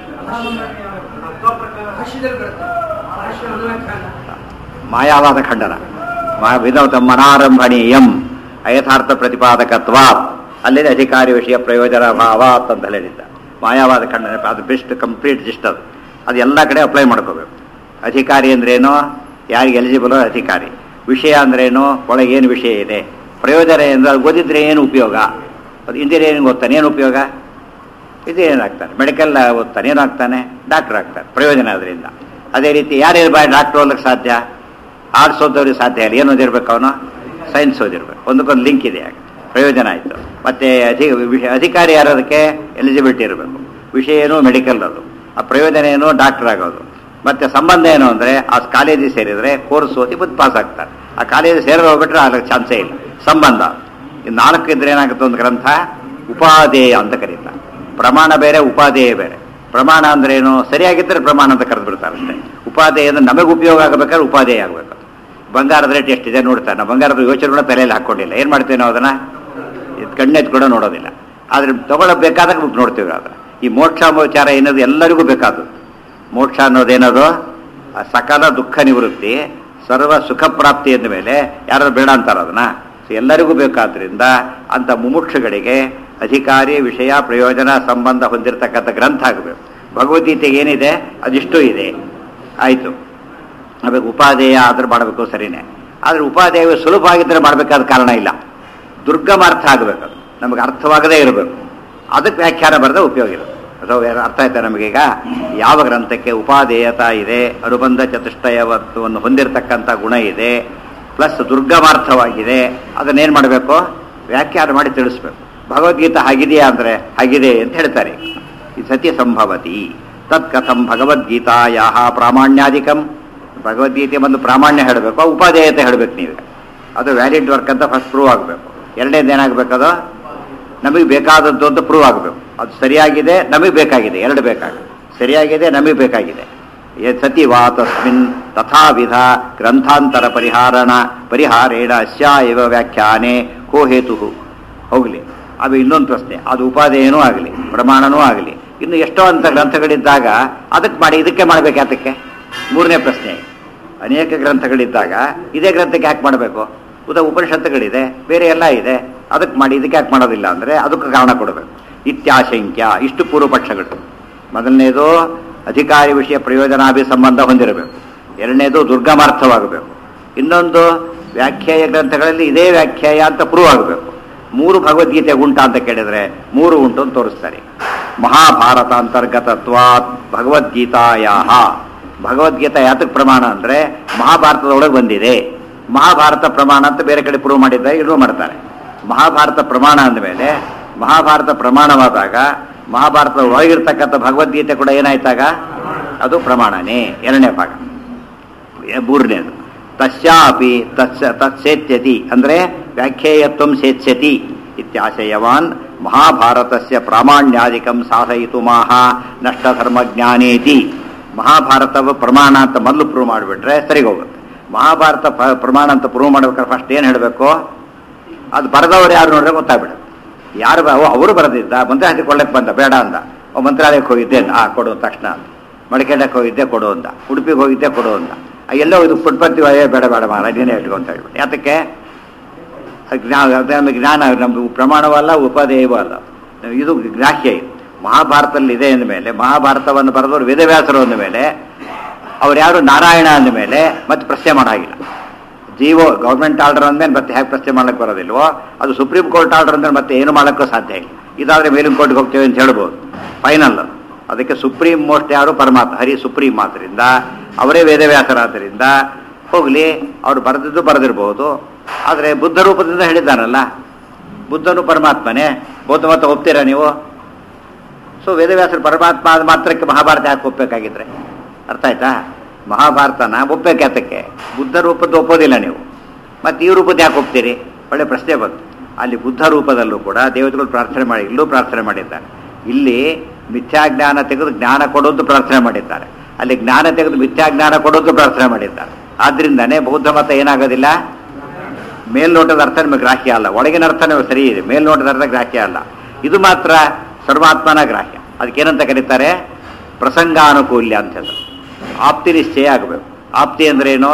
ಮಾಯಾವಾದ ಖಂಡನ ಮಾ ವಿಧೌತ ಮನಾರಂಭಣೀಯಂ ಅಯಥಾರ್ಥ ಪ್ರತಿಪಾದಕತ್ವ ಅಲ್ಲಿದೆ ಅಧಿಕಾರಿ ವಿಷಯ ಪ್ರಯೋಜನ ಭಾವಾತ್ ಅಂತ ಹೇಳಿದ್ದ ಮಾಯಾವಾದ ಖಂಡನೆ ಅದು ಬೆಸ್ಟ್ ಕಂಪ್ಲೀಟ್ ಜಿಸ್ಟ್ ಅದು ಅದು ಎಲ್ಲ ಕಡೆ ಅಪ್ಲೈ ಮಾಡ್ಕೋಬೇಕು ಅಧಿಕಾರಿ ಅಂದ್ರೇನು ಯಾರಿಗೆ ಎಲಿಜಿಬಲ್ ಅಧಿಕಾರಿ ವಿಷಯ ಅಂದ್ರೇನು ಒಳಗೆ ಏನು ವಿಷಯ ಇದೆ ಪ್ರಯೋಜನ ಏನು ಅದು ಓದಿದ್ರೆ ಏನು ಉಪಯೋಗ ಅದು ಇಂಜಿನಿಯರಿಂಗ್ ಓದ್ತಾನೆ ಏನು ಉಪಯೋಗ ಇಂಜಿನಿಯರ್ ಆಗ್ತಾನೆ ಮೆಡಿಕಲ್ ಓದ್ತಾನೆ ಏನು ಆಗ್ತಾನೆ ಡಾಕ್ಟರ್ ಆಗ್ತಾನೆ ಪ್ರಯೋಜನ ಅದರಿಂದ ಅದೇ ರೀತಿ ಯಾರ್ಯಾರು ಬಾಯ್ ಡಾಕ್ಟರ್ ಓದಲಿಕ್ಕೆ ಸಾಧ್ಯ ಆರ್ಟ್ಸ್ ಓದೋರಿಗೆ ಸಾಧ್ಯ ಇಲ್ಲ ಏನು ಓದಿರ್ಬೇಕು ಅವನು ಸೈನ್ಸ್ ಓದಿರ್ಬೇಕು ಒಂದಕ್ಕೊಂದು ಲಿಂಕ್ ಇದೆ ಆಗ ಪ್ರಯೋಜನ ಆಯಿತು ಮತ್ತೆ ಅಧಿ ವಿಷ- ಅಧಿಕಾರಿ ಯಾರೋದಕ್ಕೆ ಎಲಿಜಿಬಿಲಿಟಿ ಇರಬೇಕು ವಿಷಯ ಏನು ಮೆಡಿಕಲ್ ಅದು ಆ ಪ್ರಯೋಜನ ಏನು ಡಾಕ್ಟರ್ ಆಗೋದು ಮತ್ತೆ ಸಂಬಂಧ ಏನು ಅಂದರೆ ಆ ಕಾಲೇಜಿಗೆ ಸೇರಿದರೆ ಕೋರ್ಸ್ ಓದಿ ಬಂದು ಪಾಸ್ ಆಗ್ತಾರೆ ಆ ಕಾಲೇಜಿಗೆ ಸೇರಿ ಹೋಗ್ಬಿಟ್ರೆ ಆಗಕ್ಕೆ ಚಾನ್ಸೇ ಇಲ್ಲ ಸಂಬಂಧ ಈ ನಾಲ್ಕು ಇದ್ರೆ ಏನಾಗುತ್ತೆ ಒಂದು ಗ್ರಂಥ ಉಪಾದೇಯ ಅಂತ ಕರೀತಾರೆ ಪ್ರಮಾಣ ಬೇರೆ ಉಪಾದೇಯ ಬೇರೆ ಪ್ರಮಾಣ ಅಂದ್ರೆ ಏನು ಸರಿಯಾಗಿದ್ದರೆ ಪ್ರಮಾಣ ಅಂತ ಕರೆದು ಬಿಡ್ತಾರೆ ಅಷ್ಟೇ ಉಪಾದೇಯ ಅಂದ್ರೆ ನಮಗೆ ಉಪಯೋಗ ಆಗಬೇಕಾದ್ರೆ ಉಪಾದೇಯ ಆಗಬೇಕು ಬಂಗಾರದ ರೇಟ್ ಎಷ್ಟಿದೆ ನೋಡ್ತಾರೆ ನಾವು ಬಂಗಾರದ ಯೋಚನೆ ಕೂಡ ತಲೆಯಲ್ಲಿ ಹಾಕೊಂಡಿಲ್ಲ ಏನು ಮಾಡ್ತೀವಿ ನಾವು ಅದನ್ನ ಇದು ಕಣ್ಣೆತ್ತು ಕೂಡ ನೋಡೋದಿಲ್ಲ ಆದ್ರೆ ತಗೊಳ್ಳಬೇಕಾದಾಗ ಬಿಟ್ಟು ನೋಡ್ತೀವಿ ಅದನ್ನ ಈ ಮೋಕ್ಷ ವಿಚಾರ ಏನದು ಎಲ್ಲರಿಗೂ ಬೇಕಾದದ್ದು ಮೋಕ್ಷ ಅನ್ನೋದೇನದು ಆ ಸಕಲ ದುಃಖ ನಿವೃತ್ತಿ ಸರ್ವ ಸುಖ ಪ್ರಾಪ್ತಿ ಅಂದ ಮೇಲೆ ಯಾರು ಬೇಡ ಅಂತಾರ ಅದನ್ನ ಸೊ ಎಲ್ಲರಿಗೂ ಬೇಕಾದ್ರಿಂದ ಅಂತ ಮುಮುಕ್ಷುಗಳಿಗೆ ಅಧಿಕಾರಿ ವಿಷಯ ಪ್ರಯೋಜನ ಸಂಬಂಧ ಹೊಂದಿರತಕ್ಕಂಥ ಗ್ರಂಥ ಆಗಬೇಕು ಭಗವದ್ಗೀತೆಗೆ ಏನಿದೆ ಅದಿಷ್ಟು ಇದೆ ಆಯಿತು ಆಮೇಲೆ ಉಪಾದೇಯ ಆದ್ರೆ ಮಾಡಬೇಕು ಸರಿನೇ ಆದ್ರೆ ಉಪಾದೇಯ ಸುಲಭ ಆಗಿದ್ರೆ ಮಾಡಬೇಕಾದ ಕಾರಣ ಇಲ್ಲ ದುರ್ಗಮ ಅರ್ಥ ಆಗಬೇಕು ಅದು ನಮಗೆ ಅರ್ಥವಾಗದೇ ಇರಬೇಕು ಅದಕ್ಕೆ ವ್ಯಾಖ್ಯಾನ ಬರೆದ ಉಪಯೋಗ ಇರುತ್ತೆ ಅಥವಾ ಬೇರೆ ಅರ್ಥ ಆಯ್ತಾ ನಮಗೀಗ ಯಾವ ಗ್ರಂಥಕ್ಕೆ ಉಪಾದೇಯತ ಇದೆ ಅನುಬಂಧ ಚತುಷ್ಟಯವತ್ವವನ್ನು ಹೊಂದಿರತಕ್ಕಂಥ ಗುಣ ಇದೆ ಪ್ಲಸ್ ದುರ್ಗಮಾರ್ಥವಾಗಿದೆ ಅದನ್ನೇನು ಮಾಡಬೇಕು ವ್ಯಾಖ್ಯಾನ ಮಾಡಿ ತಿಳಿಸ್ಬೇಕು ಭಗವದ್ಗೀತೆ ಹಾಗಿದೆಯಾ ಅಂದರೆ ಹಾಗಿದೆ ಅಂತ ಹೇಳ್ತಾರೆ ಈ ಸತ್ಯ ಸಂಭವತಿ ತತ್ಕಥಂ ಭಗವದ್ಗೀತಾಯಾ ಪ್ರಾಮಾಣ್ಯಾಧಿಕಂ ಭಗವದ್ಗೀತೆ ಒಂದು ಪ್ರಾಮಾಣ್ಯ ಹೇಳಬೇಕು ಉಪಾದೇಯತೆ ಹೇಳಬೇಕು ನೀವು ಅದು ವ್ಯಾಲಿಡ್ ವರ್ಕ್ ಅಂತ ಫಸ್ಟ್ ಪ್ರೂವ್ ಆಗಬೇಕು ಎರಡನೇದು ಏನಾಗಬೇಕು ಅದು ನಮಗೆ ಬೇಕಾದದ್ದು ಅಂತ ಪ್ರೂವ್ ಆಗಬೇಕು ಅದು ಸರಿಯಾಗಿದೆ ನಮಗೆ ಬೇಕಾಗಿದೆ ಎರಡು ಬೇಕಾಗಿದೆ ಸರಿಯಾಗಿದೆ ನಮಗೆ ಬೇಕಾಗಿದೆ ಯತ್ ಸತಿ ವಾ ತಸ್ಮಿನ್ ತಥಾವಿಧ ಗ್ರಂಥಾಂತರ ಪರಿಹಾರಣ ಪರಿಹಾರೇಣ ಅಸ್ಯ ಇವ ವ್ಯಾಖ್ಯಾನೆ ಕೋ ಹೇತು ಹೋಗಲಿ ಅದು ಇನ್ನೊಂದು ಪ್ರಶ್ನೆ ಅದು ಉಪಾದೇಯನೂ ಆಗಲಿ ಪ್ರಮಾಣನೂ ಆಗಲಿ ಇನ್ನು ಎಷ್ಟೋ ಅಂತ ಗ್ರಂಥಗಳಿದ್ದಾಗ ಅದಕ್ಕೆ ಮಾಡಿ ಇದಕ್ಕೆ ಮಾಡಬೇಕು ಯಾತಕ್ಕೆ ಮೂರನೇ ಪ್ರಶ್ನೆ ಅನೇಕ ಗ್ರಂಥಗಳಿದ್ದಾಗ ಇದೇ ಗ್ರಂಥಕ್ಕೆ ಯಾಕೆ ಮಾಡಬೇಕು ಉದ ಉಪನಿಷತ್ತುಗಳಿದೆ ಬೇರೆ ಎಲ್ಲ ಇದೆ ಅದಕ್ಕೆ ಮಾಡಿ ಇದಕ್ಕೆ ಯಾಕೆ ಮಾಡೋದಿಲ್ಲ ಅಂದರೆ ಅದಕ್ಕೆ ಕಾರಣ ಕೊಡಬೇಕು ಇತ್ಯಾಶಂಕ್ಯ ಇಷ್ಟು ಪೂರ್ವ ಪಕ್ಷಗಳು ಮೊದಲನೇದು ಅಧಿಕಾರಿ ವಿಷಯ ಪ್ರಯೋಜನಾಭಿ ಸಂಬಂಧ ಹೊಂದಿರಬೇಕು ಎರಡನೇದು ದುರ್ಗಮಾರ್ಥವಾಗಬೇಕು ಇನ್ನೊಂದು ವ್ಯಾಖ್ಯಾಯ ಗ್ರಂಥಗಳಲ್ಲಿ ಇದೇ ವ್ಯಾಖ್ಯಾಯ ಅಂತ ಪ್ರೂವ್ ಆಗಬೇಕು ಮೂರು ಭಗವದ್ಗೀತೆ ಉಂಟಾ ಅಂತ ಕೇಳಿದ್ರೆ ಮೂರು ಉಂಟು ಅಂತ ತೋರಿಸ್ತಾರೆ ಮಹಾಭಾರತ ಅಂತರ್ಗತತ್ವಾತ್ ಭಗವದ್ಗೀತಾಯ ಭಗವದ್ಗೀತಾ ಯಾತಕ್ಕೆ ಪ್ರಮಾಣ ಅಂದ್ರೆ ಮಹಾಭಾರತದೊಳಗೆ ಬಂದಿದೆ ಮಹಾಭಾರತ ಪ್ರಮಾಣ ಅಂತ ಬೇರೆ ಕಡೆ ಪ್ರೂವ್ ಮಾಡಿದ್ದಾರೆ ಇಲ್ಲೂ ಮಾಡ್ತಾರೆ ಮಹಾಭಾರತ ಪ್ರಮಾಣ ಅಂದಮೇಲೆ ಮಹಾಭಾರತ ಪ್ರಮಾಣವಾದಾಗ ಮಹಾಭಾರತದ ಒಳಗಿರ್ತಕ್ಕಂಥ ಭಗವದ್ಗೀತೆ ಕೂಡ ಏನಾಯ್ತಾಗ ಅದು ಪ್ರಮಾಣನೇ ಎರಡನೇ ಭಾಗ ಎ- ಮೂರನೇದು ತಸ್ಯಾಪಿ ತತ್ಸ ತತ್ಸೇತ್ಯತಿ ಅಂದ್ರೆ ವ್ಯಾಖ್ಯೇಯತ್ವಂ ಸೇತ್ಸ್ಯತಿ ಇತ್ಯಾಶಯವಾನ್ ಮಹಾಭಾರತಸ್ಯ ಪ್ರಾಮಾಣ್ಯಾಧಿಕಂ ಸಾಧಯಿತು ಮಾಹ ನಷ್ಟಧರ್ಮಜ್ಞಾನೇತಿ ಮಹಾಭಾರತವ ಪ್ರಮಾಣ ಅಂತ ಮೊದಲು ಪ್ರೂವ್ ಮಾಡಿಬಿಟ್ರೆ ಸರಿಗೆ ಹೋಗುತ್ತೆ ಮಹಾಭಾರತ ಪ- ಪ್ರಮಾಣ ಅಂತ ಪ್ರೂವ್ ಮಾಡ್ಬೇಕಾದ್ರೆ ಫಸ್ಟ್ ಏನು ಹೇಳಬೇಕು ಅದು ಬರೆದವ್ರು ಯಾರು ನೋಡಿದ್ರೆ ಗೊತ್ತಾಗ್ಬಿಡುತ್ತೆ ಯಾರು ಬ- ಓ ಅವರು ಬರೆದಿದ್ದ ಮಂತ್ರಾಲಯಕ್ಕೆ ಕೊಳ್ಳಕ್ಕೆ ಬಂದ ಬೇಡ ಅಂದ ಓ ಮಂತ್ರಾಲಯಕ್ಕೆ ಹೋಗಿದ್ದೆ ಅಂದ, ಆ ಕೊಡು ತಕ್ಷಣ ಅಂತ ಮಡಿಕೇಡಕ್ಕೆ ಹೋಗಿದ್ದೆ ಕೊಡು ಅಂದ ಉಡುಪಿಗೆ ಹೋಗಿದ್ದೆ ಕೊಡು ಅಂದ ಆ, ಎಲ್ಲೋ ಇದು ಫುಟ್ಬರ್ತೀವಿ ಅಯ್ಯೋ ಬೇಡ ಬೇಡ ಮಾಡ ನೀನೇ ಇಟ್ಕೊ ಅಂತ ಹೇಳ್ಬಿಟ್ಟು ಯಾತಕ್ಕೆ ಅದು ಜ್ಞಾನ ಅದು ನಮಗೆ ಜ್ಞಾನ ನಮ್ದು ಪ್ರಮಾಣವಲ್ಲ ಉಪದೇಯವೂ ಅಲ್ಲ ಇದು ಗ್ರಾಹ್ಯ ಇದು ಮಹಾಭಾರತದಲ್ಲಿ ಇದೆ ಅಂದಮೇಲೆ ಮಹಾಭಾರತವನ್ನು ಬರೆದವರು ವೇದವ್ಯಾಸರು ಅಂದ ಮೇಲೆ ಅವ್ರು ಯಾರು ನಾರಾಯಣ ಅಂದ ಮೇಲೆ ಮತ್ತೆ ಪ್ರಶ್ನೆ ಮಾಡಾಗಿಲ್ಲ ಜೀವೋ ಗೌರ್ಮೆಂಟ್ ಆರ್ಡರ್ ಅಂದ್ಮೇಲೆ ಮತ್ತೆ ಹೇಗೆ ಪ್ರಶ್ನೆ ಮಾಡಕ್ಕೆ ಬರೋದಿಲ್ವೋ ಅದು ಸುಪ್ರೀಂ ಕೋರ್ಟ್ ಆರ್ಡರ್ ಅಂದ್ರೆ ಮತ್ತೆ ಏನು ಮಾಡೋಕ್ಕೂ ಸಾಧ್ಯ ಇಲ್ಲ ಇದಾದ್ರೆ ಮೇಲಿನ ಕೋರ್ಟ್ಗೆ ಹೋಗ್ತೇವೆ ಅಂತ ಹೇಳ್ಬೋದು ಫೈನಲ್ ಅದು ಅದಕ್ಕೆ ಸುಪ್ರೀಂ ಮೋಸ್ಟ್ ಯಾರು ಪರಮಾತ್ಮ ಹರಿ ಸುಪ್ರೀಂ ಆದ್ರಿಂದ ಅವರೇ ವೇದವ್ಯಾಸರಾದ್ದರಿಂದ ಹೋಗ್ಲಿ ಅವ್ರು ಬರೆದಿದ್ದು ಬರೆದಿರಬಹುದು ಆದರೆ ಬುದ್ಧ ರೂಪದಿಂದ ಹೇಳಿದ್ದಾನಲ್ಲ ಬುದ್ಧನು ಪರಮಾತ್ಮನೇ ಬೌದ್ಧ ಮತ ಒಪ್ತೀರಾ ನೀವು ಸೊ ವೇದವ್ಯಾಸರ ಪರಮಾತ್ಮ ಆದ ಮಾತ್ರಕ್ಕೆ ಮಹಾಭಾರತ ಯಾಕೆ ಒಪ್ಪಬೇಕಾಗಿದ್ರೆ ಅರ್ಥ ಆಯ್ತಾ ಮಹಾಭಾರತನ ಒಪ್ಪಬೇಕು ಯಾತಕ್ಕೆ ಬುದ್ಧ ರೂಪದ್ದು ಒಪ್ಪೋದಿಲ್ಲ ನೀವು ಮತ್ತೆ ಈ ರೂಪದ್ದು ಯಾಕೆ ಒಪ್ತೀರಿ ಒಳ್ಳೆ ಪ್ರಶ್ನೆ ಬಂತು ಅಲ್ಲಿ ಬುದ್ಧ ರೂಪದಲ್ಲೂ ಕೂಡ ದೇವತೆಗಳು ಪ್ರಾರ್ಥನೆ ಮಾಡಿ ಇಲ್ಲೂ ಪ್ರಾರ್ಥನೆ ಮಾಡಿದ್ದಾರೆ ಇಲ್ಲಿ ಮಿಥ್ಯಾಜ್ಞಾನ ತೆಗೆದು ಜ್ಞಾನ ಕೊಡೋದು ಪ್ರಾರ್ಥನೆ ಮಾಡಿದ್ದಾರೆ ಅಲ್ಲಿ ಜ್ಞಾನ ತೆಗೆದು ಮಿಥ್ಯಾಜ್ಞಾನ ಕೊಡೋದು ಪ್ರಾರ್ಥನೆ ಮಾಡಿದ್ದಾರೆ ಆದ್ರಿಂದನೇ ಬೌದ್ಧ ಮತ ಏನಾಗೋದಿಲ್ಲ ಮೇಲ್ನೋಟದ ಅರ್ಥ ನಿಮಗೆ ಗ್ರಾಹ್ಯ ಅಲ್ಲ ಒಳಗಿನ ಅರ್ಥ ನಿಮಗೆ ಸರಿ ಇದೆ ಮೇಲ್ನೋಟದ ಅರ್ಥ ಗ್ರಾಹ್ಯ ಅಲ್ಲ ಇದು ಮಾತ್ರ ಸರ್ವಾತ್ಮನ ಗ್ರಾಹ್ಯ ಅದಕ್ಕೇನಂತ ಕರೀತಾರೆ ಪ್ರಸಂಗಾನುಕೂಲ್ಯ ಅಂತ ಹೇಳಿ ಆಪ್ತಿ ನಿಶ್ಚಯ ಆಗಬೇಕು ಆಪ್ತಿ ಅಂದ್ರೆ ಏನು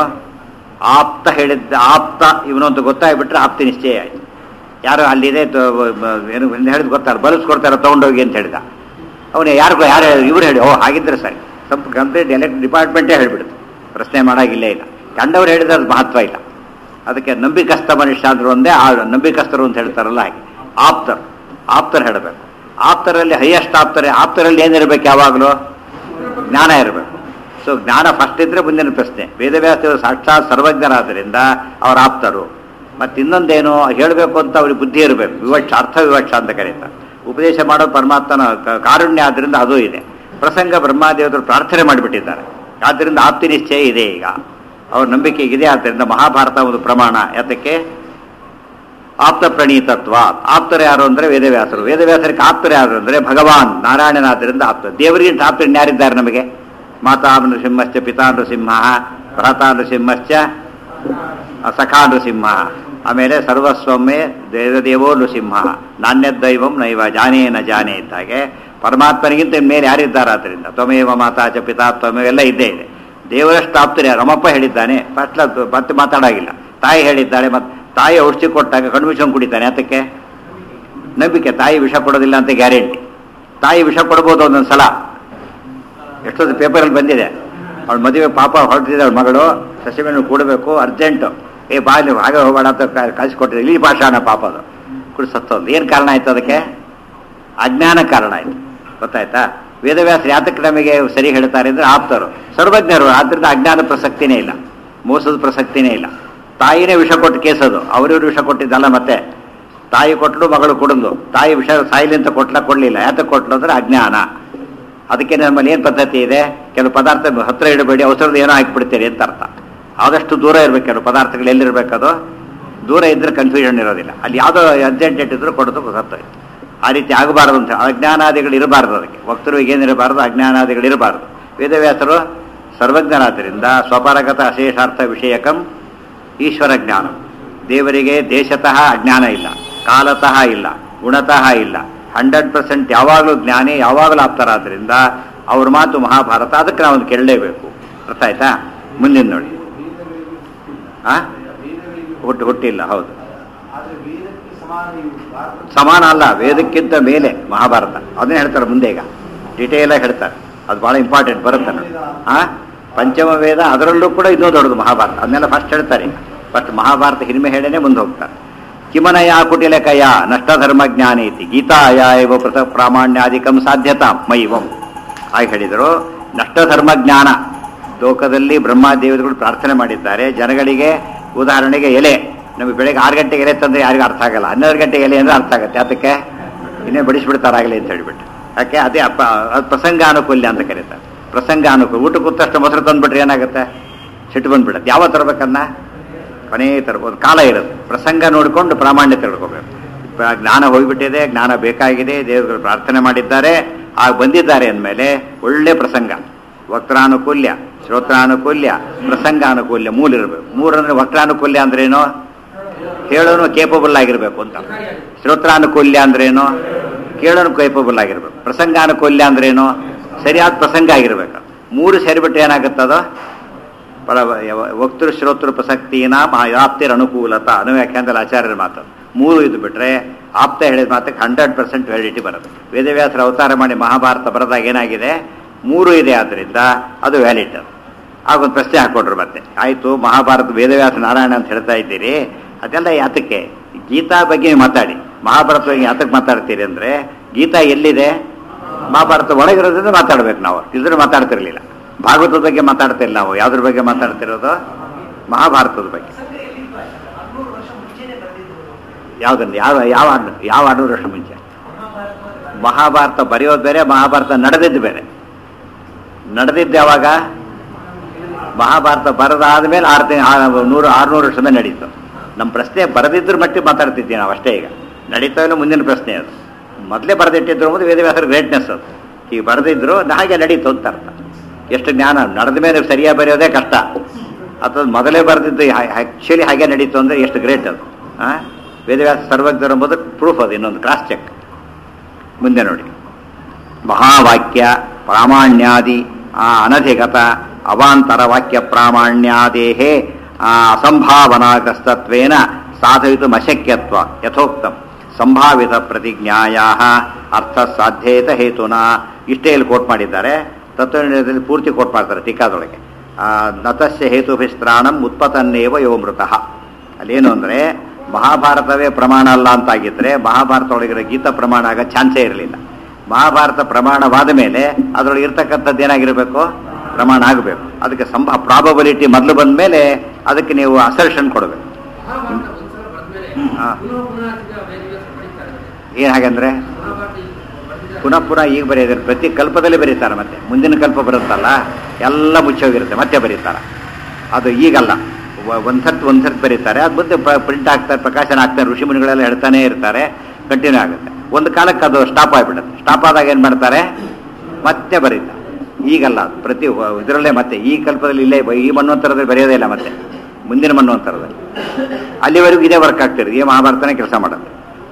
ಆಪ್ತ ಹೇಳಿದ್ದ ಆಪ್ತ ಇವನು ಅಂತ ಗೊತ್ತಾಗ್ಬಿಟ್ರೆ ಆಪ್ತಿ ನಿಶ್ಚಯ ಆಯ್ತು ಯಾರು ಅಲ್ಲಿದೆ ತ- ಮ- ಏನು ಹೇಳಿದ್ ಗೊತ್ತಾರ ಬಲಿಸ್ಕೊಡ್ತಾರ ತಗೊಂಡೋಗಿ ಅಂತ ಹೇಳಿದ ಅವನು ಯಾರಿಗೂ ಯಾರು ಇವ್ರು ಹೇಳಿ ಓ ಹಾಗಿದ್ರೆ ಸರಿ ಸ್ವಲ್ಪ ಕಂಪ್ಲೀಟ್ ಎಲೆಕ್ಟ್ ಡಿಪಾರ್ಟ್ಮೆಂಟೇ ಹೇಳ್ಬಿಡುತ್ತೆ ಪ್ರಶ್ನೆ ಮಾಡಾಗಿಲ್ಲೇ ಇಲ್ಲ ಕಂಡವ್ರು ಹೇಳಿದ್ರೆ ಅದು ಮಹತ್ವ ಇಲ್ಲ ಅದಕ್ಕೆ ನಂಬಿಕಸ್ಥ ಮನುಷ್ಯ ಅಂದ್ರು ಒಂದೇ ಆ ನಂಬಿಕಸ್ಥರು ಅಂತ ಹೇಳ್ತಾರಲ್ಲ ಹಾಗೆ ಆಪ್ತರು ಆಪ್ತರು ಹೇಳಬೇಕು ಆಪ್ತರಲ್ಲಿ ಹೈಯೆಸ್ಟ್ ಆಪ್ತರೆ ಆಪ್ತರಲ್ಲಿ ಏನಿರಬೇಕು ಯಾವಾಗಲೂ ಜ್ಞಾನ ಇರಬೇಕು ಸೊ ಜ್ಞಾನ ಫಸ್ಟ್ ಇದ್ರೆ ಮುಂದಿನ ಪ್ರಶ್ನೆ ವೇದವ್ಯಾಸರು ಸಾಕ್ಷಾತ್ ಸರ್ವಜ್ಞರಾದ್ದರಿಂದ ಅವರ ಆಪ್ತರು ಮತ್ತೆ ಇನ್ನೊಂದೇನು ಹೇಳಬೇಕು ಅಂತ ಅವ್ರಿಗೆ ಬುದ್ಧಿ ಇರಬೇಕು ವಿವಕ್ಷ ಅರ್ಥ ವಿವಕ್ಷ ಅಂತ ಕರೀತಾರೆ ಉಪದೇಶ ಮಾಡೋ ಪರಮಾತ್ಮನ ಕ- ಕಾರುಣ್ಯ ಆದ್ರಿಂದ ಅದು ಇದೆ ಪ್ರಸಂಗ ಬ್ರಹ್ಮಾದೇವರು ಪ್ರಾರ್ಥನೆ ಮಾಡಿಬಿಟ್ಟಿದ್ದಾರೆ ಆದ್ದರಿಂದ ಆಪ್ತಿ ನಿಶ್ಚಯ ಇದೆ ಈಗ ಅವ್ರ ನಂಬಿಕೆ ಇದೆ ಆದ್ದರಿಂದ ಮಹಾಭಾರತ ಒಂದು ಪ್ರಮಾಣ ಯಾತಕ್ಕೆ ಆಪ್ತ ಪ್ರಣೀತತ್ವ ಆಪ್ತರು ಯಾರು ಅಂದ್ರೆ ವೇದವ್ಯಾಸರು ವೇದವ್ಯಾಸರಿಗೆ ಆಪ್ತರು ಯಾರು ಅಂದ್ರೆ ಭಗವಾನ್ ನಾರಾಯಣನಾದ್ದರಿಂದ ಆಪ್ತ ದೇವರಿಗೆ ಆಪ್ತರು ಯಾರಿದ್ದಾರೆ ನಮಗೆ ಮಾತಾ ನೃಸಿಂಹಶ್ಚ ಪಿತಾ ನೃಸಿಂಹ ಭ್ರಾತಾ ನೃಸಿಂಹಶ್ಚ ಸಖಾ ನೃಸಿಂಹ ಆಮೇಲೆ ಸರ್ವಸ್ವಮ್ಮೆ ದೇವದೇವೋ ನೃಸಿಂಹ ನಾಣ್ಯದೈವಂ ನೈವ ಜಾನೇ ನ ಜಾನೆ ಇದ್ದಾಗೆ ಪರಮಾತ್ಮನಿಗಿಂತ ಮೇಲೆ ಯಾರಿದ್ದಾರೆ ಆದ್ದರಿಂದ ತ್ವಮೇವ ಮಾತಾ ಚ ಪಿತಾ ತ್ವಮೇವ ಎಲ್ಲ ಇದ್ದೇ ಇದೆ ದೇವರಷ್ಟು ಆಪ್ತರು ಯಾರು ನಮ್ಮಪ್ಪ ಹೇಳಿದ್ದಾನೆ ಫಸ್ಟ್ ಮತ್ತೆ ಮಾತಾಡಾಗಿಲ್ಲ ತಾಯಿ ಹೇಳಿದ್ದಾಳೆ ಮತ್ತೆ ತಾಯಿ ಔಷಧಿ ಕೊಟ್ಟಾಗ ಕಣ್ಮಿಷನ್ ಕುಡಿತಾನೆ ಅದಕ್ಕೆ ನಂಬಿಕೆ ತಾಯಿ ವಿಷ ಕೊಡೋದಿಲ್ಲ ಅಂತ ಗ್ಯಾರಂಟಿ ತಾಯಿ ವಿಷ ಕೊಡ್ಬೋದು ಒಂದೊಂದು ಸಲ ಎಷ್ಟೊಂದು ಪೇಪರಲ್ಲಿ ಬಂದಿದೆ ಅವಳ ಮದುವೆ ಪಾಪ ಹೊರಟಿದೆ ಅವಳ ಮಗಳು ಸಸಿಮೆಣ್ಣು ಕೂಡಬೇಕು ಅರ್ಜೆಂಟು ಏ ಬಾ ನೀವು ಹಾಗೆ ಹೋಗಬೇಡ ಅಂತ ಕ- ಕಳಿಸ್ಕೊಟ್ಟಿದೆ ಇಲ್ಲಿ ಪಾಷಾಣ ಪಾಪ ಅದು ಕುಡಿ ಸತ್ತೋದು ಏನು ಕಾರಣ ಆಯ್ತು ಅದಕ್ಕೆ ಅಜ್ಞಾನ ಕಾರಣ ಆಯ್ತು ಗೊತ್ತಾಯ್ತಾ ವೇದವ್ಯಾಸ ಯಾತಕ್ಕೆ ನಮಗೆ ಸರಿ ಹೇಳ್ತಾರೆ ಅಂದ್ರೆ ಆಪ್ತರು ಸರ್ವಜ್ಞರು ಆದ್ರಿಂದ ಅಜ್ಞಾನ ಪ್ರಸಕ್ತಿನೇ ಇಲ್ಲ ಮೋಸದ ಪ್ರಸಕ್ತಿನೇ ಇಲ್ಲ ತಾಯಿನೇ ವಿಷ ಕೊಟ್ಟು ಕೇಸೋದು ಅವರಿವ್ರು ವಿಷ ಕೊಟ್ಟಿದ್ದಲ್ಲ ಮತ್ತೆ ತಾಯಿ ಕೊಟ್ಟಳು ಮಗಳು ಕೊಡಲು ತಾಯಿ ವಿಷ ಸಾಯಿಲಿ ಅಂತ ಕೊಟ್ಲ ಕೊಡ್ಲಿಲ್ಲ ಯಾತಕ್ಕೆ ಕೊಟ್ಲು ಅಂದ್ರೆ ಅಜ್ಞಾನ ಅದಕ್ಕೆ ನಮ್ಮಲ್ಲಿ ಏನು ಪದ್ಧತಿ ಇದೆ ಕೆಲವು ಪದಾರ್ಥ ಹತ್ರ ಇಡಬೇಡಿ ಅವಸರದ ಏನೋ ಹಾಕಿಬಿಡ್ತೀರಿ ಅಂತ ಅರ್ಥ ಆದಷ್ಟು ದೂರ ಇರ್ಬೇಕು ಕೆಲವು ಪದಾರ್ಥಗಳು ಎಲ್ಲಿರ್ಬೇಕದು ದೂರ ಇದ್ರೆ ಕನ್ಫ್ಯೂಷನ್ ಇರೋದಿಲ್ಲ ಅಲ್ಲಿ ಯಾವುದೋ ಅರ್ಜೆಂಟ್ ಇಟ್ಟಿದ್ರು ಕೊಡೋದು ಗೊತ್ತಾಯ್ತು ಆ ರೀತಿ ಆಗಬಾರದು ಅಂತ ಅಜ್ಞಾನಾದಿಗಳು ಇರಬಾರ್ದು ಅದಕ್ಕೆ ಭಕ್ತರಿಗೆ ಏನಿರಬಾರ್ದು ಅಜ್ಞಾನಾದಿಗಳು ಇರಬಾರ್ದು ವೇದವ್ಯಾಸರು ಸರ್ವಜ್ಞರಾದ್ದರಿಂದ ಸ್ವಪರಗತ ಅಶೇಷಾರ್ಥ ವಿಷಯಕಂ ಈಶ್ವರ ಜ್ಞಾನ ದೇವರಿಗೆ ದೇಶತಃ ಅಜ್ಞಾನ ಇಲ್ಲ ಕಾಲತಃ ಇಲ್ಲ ಗುಣತಃ ಇಲ್ಲ ಹಂಡ್ರೆಡ್ ಪರ್ಸೆಂಟ್ ಯಾವಾಗಲೂ ಜ್ಞಾನಿ ಯಾವಾಗಲೂ ಆಪ್ತರಾದ್ರಿಂದ ಅವ್ರ ಮಾತು ಮಹಾಭಾರತ ಅದಕ್ಕೆ ನಾವು ಒಂದು ಕೇಳಲೇಬೇಕು ಅರ್ಥ ಆಯ್ತಾ ಮುಂದಿನ ನೋಡಿ ಆ ಹುಟ್ಟು ಹುಟ್ಟಿಲ್ಲ ಹೌದು ಆದ್ರೆ ವೇದಕ್ಕೆ ಸಮಾನ ಇವು ಭಾರತ ಸಮಾನ ಅಲ್ಲ ವೇದಕ್ಕಿಂತ ಮೇಲೆ ಮಹಾಭಾರತ ಅದನ್ನೇ ಹೇಳ್ತಾರೆ ಮುಂದೆ ಈಗ ಡಿಟೇಲ್ ಆಗಿ ಹೇಳ್ತಾರೆ ಅದು ಭಾಳ ಇಂಪಾರ್ಟೆಂಟ್ ಬರುತ್ತೆ ನೋಡಿ ಆ ಪಂಚಮ ವೇದ ಅದರಲ್ಲೂ ಕೂಡ ಇನ್ನೂ ದೊಡ್ಡದು ಮಹಾಭಾರತ ಅದನ್ನೆಲ್ಲ ಫಸ್ಟ್ ಹೇಳ್ತಾರೆ ಫಸ್ಟ್ ಮಹಾಭಾರತ ಹಿರಿಮೆ ಹೇಳೇನೆ ಮುಂದೆ ಹೋಗ್ತಾರೆ ಕಿಮನಯ ಕುಟಿಲಕಯ ನಷ್ಟಧರ್ಮ ಜ್ಞಾನ ಐತಿ ಗೀತಾಯ ಇವ ಪೃಥ ಪ್ರಾಮಾಣ್ಯಾಧಿಕಂ ಸಾಧ್ಯತಾ ಮೈವಂ ಹಾಗೆ ಹೇಳಿದರು ನಷ್ಟಧರ್ಮ ಜ್ಞಾನ ಲೋಕದಲ್ಲಿ ಬ್ರಹ್ಮಾದೇವತೆಗಳು ಪ್ರಾರ್ಥನೆ ಮಾಡಿದ್ದಾರೆ ಜನಗಳಿಗೆ ಉದಾಹರಣೆಗೆ ಎಲೆ ನಮಗೆ ಬೆಳಗ್ಗೆ ಆರು ಗಂಟೆಗೆ ಎಲೆ ತಂದ್ರೆ ಯಾರಿಗೂ ಅರ್ಥ ಆಗಲ್ಲ ಹನ್ನೆರಡು ಗಂಟೆಗೆ ಎಲೆ ಅಂದ್ರೆ ಅರ್ಥ ಆಗುತ್ತೆ ಅದಕ್ಕೆ ಇನ್ನೇ ಬಡಿಸ್ಬಿಡ್ತಾರಾಗಲಿ ಅಂತ ಹೇಳ್ಬಿಟ್ಟು ಯಾಕೆ ಅದೇ ಅಪ್ಪ ಅದು ಪ್ರಸಂಗಾನುಕೂಲ್ಯ ಅಂತ ಕರೀತಾರೆ ಪ್ರಸಂಗಾನುಕೂಲ ಊಟ ಕೂತಷ್ಟು ಮೊಸರು ತಂದ್ಬಿಟ್ರೆ ಏನಾಗುತ್ತೆ ಸಿಟ್ಟು ಬಂದ್ಬಿಡುತ್ತೆ ಯಾವ ತರಬೇಕನ್ನ ಕೊನೆ ತರ್ಬೋದು ಕಾಲ ಇರುತ್ತೆ ಪ್ರಸಂಗ ನೋಡಿಕೊಂಡು ಪ್ರಾಮಾಣ್ಯ ತಿಳ್ಕೋಬೇಕು ಇಪ್ಪ ಜ್ಞಾನ ಹೋಗ್ಬಿಟ್ಟಿದೆ ಜ್ಞಾನ ಬೇಕಾಗಿದೆ ದೇವರುಗಳು ಪ್ರಾರ್ಥನೆ ಮಾಡಿದ್ದಾರೆ ಆಗ ಬಂದಿದ್ದಾರೆ ಅಂದಮೇಲೆ ಒಳ್ಳೆ ಪ್ರಸಂಗ ವಕ್ರಾನುಕೂಲ್ಯ ಶ್ರೋತ್ರಾನುಕೂಲ್ಯ ಪ್ರಸಂಗಾನುಕೂಲ್ಯ ಮೂಲ ಇರಬೇಕು ಮೂರಂದ್ರೆ ವಕ್ರಾನುಕೂಲ್ಯ ಅಂದ್ರೇನು ಹೇಳೋನು ಕೇಪಬಲ್ ಆಗಿರ್ಬೇಕು ಅಂತ ಶ್ರೋತ್ರಾನುಕೂಲ್ಯ ಅಂದ್ರೇನು ಕೇಳೋನು ಕೇಪಬಲ್ ಆಗಿರ್ಬೇಕು ಪ್ರಸಂಗಾನುಕೂಲ್ಯ ಅಂದ್ರೇನು ಸರಿಯಾದ ಪ್ರಸಂಗ ಆಗಿರ್ಬೇಕು ಮೂರು ಸೇರಿಬಿಟ್ಟು ಏನಾಗುತ್ತದೋ ಪರ ವಕ್ತೃ ಶ್ರೋತೃ ಪ್ರಸಕ್ತಿನ ಆಪ್ತಿರ ಅನುಕೂಲತ ಅನುವ್ಯಾಖ್ಯಾನದಲ್ಲಿ ಆಚಾರ್ಯರ ಮಾತು ಮೂರು ಇದು ಬಿಟ್ರೆ ಆಪ್ತ ಹೇಳಿದ ಮಾತಕ್ಕೆ ಹಂಡ್ರೆಡ್ ಪರ್ಸೆಂಟ್ ವ್ಯಾಲಿಡಿಟಿ ಬರುತ್ತೆ ವೇದವ್ಯಾಸರ ಅವತಾರ ಮಾಡಿ ಮಹಾಭಾರತ ಬರೆದಾಗ ಏನಾಗಿದೆ ಮೂರು ಇದೆ ಆದ್ದರಿಂದ ಅದು ವ್ಯಾಲಿಡ್ ಆಗೊಂದು ಪ್ರಶ್ನೆ ಹಾಕೊಟ್ರು ಮತ್ತೆ ಆಯಿತು ಮಹಾಭಾರತ ವೇದವ್ಯಾಸ ನಾರಾಯಣ ಅಂತ ಹೇಳ್ತಾ ಇದ್ದೀರಿ ಅದೆಲ್ಲ ಯಾತಕ್ಕೆ ಗೀತಾ ಬಗ್ಗೆ ಮಾತಾಡಿ ಮಹಾಭಾರತ ಬಗ್ಗೆ ಯಾತಕ್ಕೆ ಮಾತಾಡ್ತೀರಿ ಅಂದರೆ ಗೀತಾ ಎಲ್ಲಿದೆ ಮಹಾಭಾರತ ಒಳಗಿರೋದ್ರಿಂದ ಮಾತಾಡ್ಬೇಕು ನಾವು ಇದ್ರ ಮಾತಾಡ್ತಿರ್ಲಿಲ್ಲ ಭಾಗವತದ ಬಗ್ಗೆ ಮಾತಾಡ್ತಿಲ್ಲ ನಾವು ಯಾವ್ದ್ರ ಬಗ್ಗೆ ಮಾತಾಡ್ತಿರೋದು ಮಹಾಭಾರತದ ಬಗ್ಗೆ ಹದಿಮೂರು ವರ್ಷ ಮುಂಚೆನೆ ಬಂದಿದ್ದು ಯಾವ್ದನ್ನ ಯಾವ ಯಾವ ಹಣ್ಣು ಯಾವ ಹನ್ನೂರು ವರ್ಷ ಮುಂಚೆ ಮಹಾಭಾರತ ಬರೆಯೋದು ಬೇರೆ ಮಹಾಭಾರತ ನಡೆದಿದ್ದು ಬೇರೆ ನಡೆದಿದ್ದು ಯಾವಾಗ ಮಹಾಭಾರತ ಬರದಾದ ಮೇಲೆ ಆರು ತಿಂಗ್ ನೂರು ಆರುನೂರು ವರ್ಷದ ನಡೀತು ನಮ್ಮ ಪ್ರಶ್ನೆ ಬರೆದಿದ್ರ ಮಟ್ಟಿಗೆ ಮಾತಾಡ್ತಿದ್ದೀವಿ ನಾವು ಅಷ್ಟೇ ಈಗ ನಡೀತಾ ಇಲ್ಲ ಮುಂದಿನ ಪ್ರಶ್ನೆ ಅದು ಮೊದಲೇ ಬರೆದಿಟ್ಟಿದ್ರು ಅನ್ನೋದು ವೇದವ್ಯಾಸರ ಗ್ರೇಟ್ನೆಸ್ ಅದು ಈಗ ಬರೆದಿದ್ರು ಹಾಗೆ ನಡೀತು ಅಂತ ಅರ್ಥ ಎಷ್ಟು ಜ್ಞಾನ ನಡೆದ ಮೇಲೆ ಸರಿಯಾಗಿ ಬರೆಯೋದೇ ಕಷ್ಟ ಅಥವಾ ಮೊದಲೇ ಬರೆದಿದ್ದು ಆ್ಯಕ್ಚುಲಿ ಹಾಗೆ ನಡೀತು ಅಂದರೆ ಎಷ್ಟು ಗ್ರೇಟ್ ಅದು ಆ? ವೇದವ್ಯಾಸ ಸರ್ವಜ್ಞರು ಎಂಬುದು ಪ್ರೂಫ್ ಅದು ಇನ್ನೊಂದು ಕ್ರಾಸ್ ಚೆಕ್ ಮುಂದೆ ನೋಡಿ ಮಹಾವಾಕ್ಯ ಪ್ರಾಮಾಣ್ಯಾದಿ ಆ ಅನಧಿಗತ ಅವಾಂತರ ವಾಕ್ಯ ಪ್ರಾಮಾಣ್ಯಾದೇಹೇ ಆ ಅಸಂಭಾವನಾಗ್ರಸ್ತತ್ವೇನ ಸಾಧಯಿತು ಅಶಕ್ಯತ್ವ ಯಥೋಕ್ತಂ ಸಂಭಾವಿತ ಪ್ರತಿಜ್ಞಾಯಾ ಅರ್ಥ ಸಾಧ್ಯೇತ ಹೇತುನ ಇಷ್ಟೇ ಇಲ್ಲಿ ಕೋಟ್ ಮಾಡಿದ್ದಾರೆ ತತ್ವನಿರ್ಣಯದಲ್ಲಿ ಪೂರ್ತಿ ಕೋಟ್ ಮಾಡ್ತಾರೆ ಟೀಕಾದೊಳಗೆ ಆ, ನತಸ್ಯ ಹೇತುಭಿಸ್ತ್ರಾಣಂ ಉತ್ಪತನ್ನೇವ ಯೋ ಮೃತಃ ಅಲ್ಲೇನು ಅಂದರೆ ಮಹಾಭಾರತವೇ ಪ್ರಮಾಣ ಅಲ್ಲ ಅಂತಾಗಿದ್ರೆ ಮಹಾಭಾರತ ಒಳಗಿರೋ ಗೀತಾ ಪ್ರಮಾಣ ಆಗ ಚಾನ್ಸೇ ಇರಲಿಲ್ಲ ಮಹಾಭಾರತ ಪ್ರಮಾಣವಾದ ಮೇಲೆ ಅದರೊಳಗೆ ಇರ್ತಕ್ಕಂಥದ್ದು ಏನಾಗಿರಬೇಕು ಪ್ರಮಾಣ ಆಗಬೇಕು ಅದಕ್ಕೆ ಸಂಭ ಪ್ರಾಬಬಿಲಿಟಿ ಮೊದಲು ಬಂದ ಮೇಲೆ ಅದಕ್ಕೆ ನೀವು ಅಸರ್ಷನ್ ಕೊಡಬೇಕು ಮಹಾಭಾರತ ಒಂದ್ಸಲ ಬರೆದ್ಮೇಲೆ ಹಾ. ಪುನಃ ಪುನಃ ಅದಕ್ಕೆ ವೇದವ್ಯಾಸ ಬರೀತಾರೆ ಏನು ಹಾಗಂದ್ರೆ ಮಹಾಭಾರತ ಈಗ ಬರೆದಿದ್ದಾರೆ. ಪುನಃ ಪುನಃ ಈಗ ಬರೆಯೋದ್ರೆ ಪ್ರತಿ ಕಲ್ಪದಲ್ಲಿ ಬರೀತಾರೆ ಮತ್ತೆ ಮುಂದಿನ ಕಲ್ಪ ಬರುತ್ತಲ್ಲ ಎಲ್ಲ ಮುಚ್ಚೋಗಿರುತ್ತೆ ಮತ್ತೆ ಬರೀತಾರೆ ಅದು ಈಗಲ್ಲ ವ- ಒಂದ್ ಸರ್ತಿ ಒಂದ್ ಸರ್ತಿ ಬರೀತಾರೆ ಅದು ಮುಂದೆ ಪ್ರಿಂಟ್ ಆಗ್ತಾರೆ ಪ್ರಕಾಶನ ಆಗ್ತಾರೆ ಋಷಿ ಮುನಿಗಳೆಲ್ಲ ಹೇಳ್ತಾನೆ ಇರ್ತಾರೆ ಕಂಟಿನ್ಯೂ ಆಗುತ್ತೆ ಒಂದು ಕಾಲಕ್ಕೆ ಅದು ಸ್ಟಾಪ್ ಆಗಿಬಿಡುತ್ತೆ ಸ್ಟಾಪ್ ಆದಾಗ ಏನು ಮಾಡ್ತಾರೆ ಮತ್ತೆ ಬರೀತಾರೆ ಈಗಲ್ಲ ಅದು ಪ್ರತಿ ವ- ಇದರಲ್ಲೇ ಮತ್ತೆ ಈ ಕಲ್ಪದಲ್ಲಿ ಇಲ್ಲೇ ಬ- ಈ ಮನ್ವಂತರದಲ್ಲಿ ಬರೆಯೋದೇ ಇಲ್ಲ ಮತ್ತೆ ಮುಂದಿನ ಮನ್ವಂತರದಲ್ಲಿ ಅಲ್ಲಿವರೆಗೂ ಇದೇ ವರ್ಕ್ ಆಗ್ತಿರೋದು ಈ ಮಹಾಭಾರತನೇ ಕೆಲಸ ಮಾಡುತ್ತೆ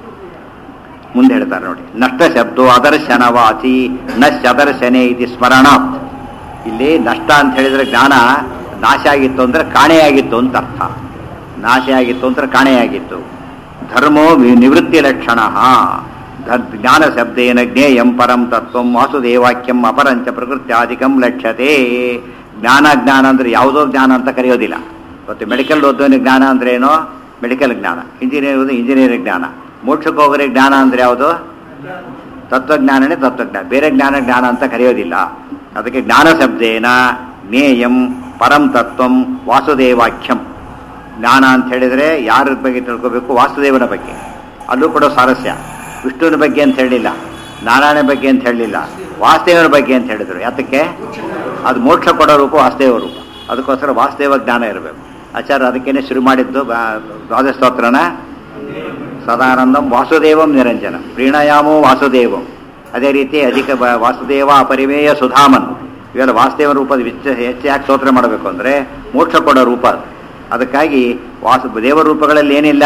ಮುಂದೆ ಹೇಳ್ತಾರೆ ನೋಡಿ ನಷ್ಟ ಶಬ್ದೋ ಅದರ್ಶನವಾಚಿ ನಶ್ಚದರ್ಶನೆ ಇದು ಸ್ಮರಣಾತ್ ಇಲ್ಲಿ ನಷ್ಟ ಅಂತ ಹೇಳಿದ್ರೆ ಜ್ಞಾನ ನಾಶ ಆಗಿತ್ತು ಅಂದ್ರೆ ಕಾಣೆಯಾಗಿತ್ತು ಅಂತ ಅರ್ಥ ನಾಶ ಆಗಿತ್ತು ಅಂದ್ರೆ ಕಾಣೆಯಾಗಿತ್ತು ಧರ್ಮೋ ವಿ- ನಿವೃತ್ತಿ ಲಕ್ಷಣ ಜ್ಞಾನ ಶಬ್ದೇನ ಜ್ಞೇಯಂ ಪರಂ ತತ್ವಂ ವಾಸುದೇವಾಕ್ಯಂ ಅಪರಂಚ ಪ್ರಕೃತ್ಯಾಧಿಕಂ ಲಕ್ಷ್ಯತೆ ಜ್ಞಾನ ಜ್ಞಾನ ಅಂದ್ರೆ ಯಾವುದೋ ಜ್ಞಾನ ಅಂತ ಕರೆಯೋದಿಲ್ಲ ಇವತ್ತು ಮೆಡಿಕಲ್ ಓದೋನಿಗೆ ಜ್ಞಾನ ಅಂದ್ರೆ ಏನೋ ಮೆಡಿಕಲ್ ಜ್ಞಾನ ಇಂಜಿನಿಯರ್ ಓದೋ ಇಂಜಿನಿಯರಿಂಗ್ ಜ್ಞಾನ ಮೋಕ್ಷಕ್ಕೆ ಹೋಗೋರಿಗೆ ಜ್ಞಾನ ಅಂದ್ರೆ ಯಾವುದು ತತ್ವಜ್ಞಾನನೇ ತತ್ವಜ್ಞಾನ ಬೇರೆ ಜ್ಞಾನ ಜ್ಞಾನ ಅಂತ ಕರೆಯೋದಿಲ್ಲ ಅದಕ್ಕೆ ಜ್ಞಾನ ಶಬ್ದೇನ ಜ್ಞೇಯಂ ಪರಂ ತತ್ವಂ ವಾಸುದೇವಾಖ್ಯಂ ಜ್ಞಾನ ಅಂತ ಹೇಳಿದ್ರೆ ಯಾರ ಬಗ್ಗೆ ತಿಳ್ಕೋಬೇಕು ವಾಸುದೇವನ ಬಗ್ಗೆ ಅಲ್ಲೂ ಕೂಡ ಸಾರಸ್ಯ ವಿಷ್ಣುವಿನ ಬಗ್ಗೆ ಅಂತ ಹೇಳಿಲ್ಲ ನಾರಾಯಣ ಬಗ್ಗೆ ಅಂತ ಹೇಳಲಿಲ್ಲ ವಾಸುದೇವನ ಬಗ್ಗೆ ಅಂತ ಹೇಳಿದ್ರು ಯಾತಕ್ಕೆ ಅದು ಮೋಕ್ಷ ಕೊಡೋ ರೂಪ ವಾಸುದೇವ ರೂಪ ಅದಕ್ಕೋಸ್ಕರ ವಾಸುದೇವ ಜ್ಞಾನ ಇರಬೇಕು ಆಚಾರ್ಯ ಅದಕ್ಕೇನೆ ಶುರು ಮಾಡಿದ್ದು ಬಾ- ದ್ವಾದಶ ಸ್ತೋತ್ರನ ಸದಾನಂದಂ ವಾಸುದೇವಂ ನಿರಂಜನ ಪ್ರೀಣಯಾಮೋ ವಾಸುದೇವಂ ಅದೇ ರೀತಿ ಅಧಿಕ ಬ- ವಾಸುದೇವ ಅಪರಿಮೇಯ ಸುಧಾಮನ್ ಇವೆಲ್ಲ ವಾಸುದೇವ ರೂಪದ ವಿಚ್ಚ ಹೆಚ್ಚು ಯಾಕೆ ಸ್ತೋತ್ರ ಮಾಡಬೇಕು ಅಂದರೆ ಮೋಕ್ಷ ಕೊಡೋ ರೂಪ ಅದು ಅದಕ್ಕಾಗಿ ವಾಸು ದೇವ ರೂಪಗಳಲ್ಲಿ ಏನಿಲ್ಲ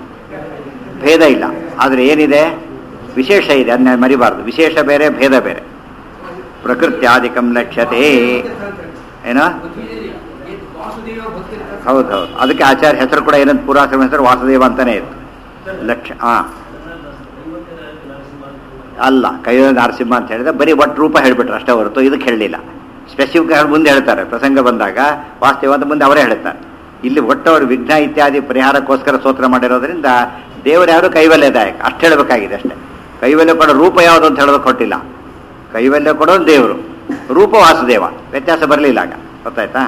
ಭೇದ ಇಲ್ಲ ಆದರೆ ಏನಿದೆ ವಿಶೇಷ ಇದೆ ಅದನ್ನ ಮರಿಬಾರ್ದು ವಿಶೇಷ ಬೇರೆ ಭೇದ ಬೇರೆ ಪ್ರಕೃತ್ಯಾಧಿಕಂ ಲಕ್ಷ್ಯತೆ ಏನೋ ಭಕ್ತಿಯಲ್ಲಿ ಈ ವಾಸುದೇವ ಭಕ್ತಿ ಹೌದು ಹೌದು ಅದಕ್ಕೆ ಆಚಾರ್ಯ ಹೆಸರು ಕೂಡ ಏನಂತ ಪೂರ್ವಾಶ್ರಮ ಹೆಸರು ವಾಸುದೇವ ಅಂತಾನೆ ಇತ್ತು ಲಕ್ಷ ಹಾ ಅಲ್ಲ ಕೈಯಲ್ಲಿ ನರಸಿಂಹ ಅಂತ ಹೇಳಿದ್ರೆ ಬರೀ ಒಟ್ಟು ರೂಪ ಹೇಳ್ಬಿಟ್ರು ಅಷ್ಟೇ ಹೊರತು ಇದಕ್ಕೆ ಹೇಳಲಿಲ್ಲ ಸ್ಪೆಸಿಫಿಕ್ ಆಗಿ ಮುಂದೆ ಹೇಳ್ತಾರೆ ಪ್ರಸಂಗ ಬಂದಾಗ ವಾಸ್ತವ ಅಂತ ಮುಂದೆ ಅವರೇ ಹೇಳ್ತಾರೆ ಇಲ್ಲಿ ಒಟ್ಟು ಅವರು ವಿಘ್ನ ಇತ್ಯಾದಿ ಪರಿಹಾರಕ್ಕೋಸ್ಕರ ಸ್ತೋತ್ರ ಮಾಡಿರೋದ್ರಿಂದ ದೇವರು ಯಾರು ಕೈವಲ್ಯದಾಯಕ ಅಷ್ಟು ಹೇಳಬೇಕಾಗಿದೆ ಅಷ್ಟೇ ಕೈವಲ್ಯ ಕೊಡೋ ರೂಪ ಯಾವುದು ಅಂತ ಹೇಳೋದು ಕೊಟ್ಟಿಲ್ಲ ಕೈವಲ್ಯ ಕೊಡೋದು ದೇವರು ರೂಪ ವಾಸುದೇವ ವ್ಯತ್ಯಾಸ ಬರಲಿಲ್ಲ ಆಗ ಗೊತ್ತಾಯ್ತಾ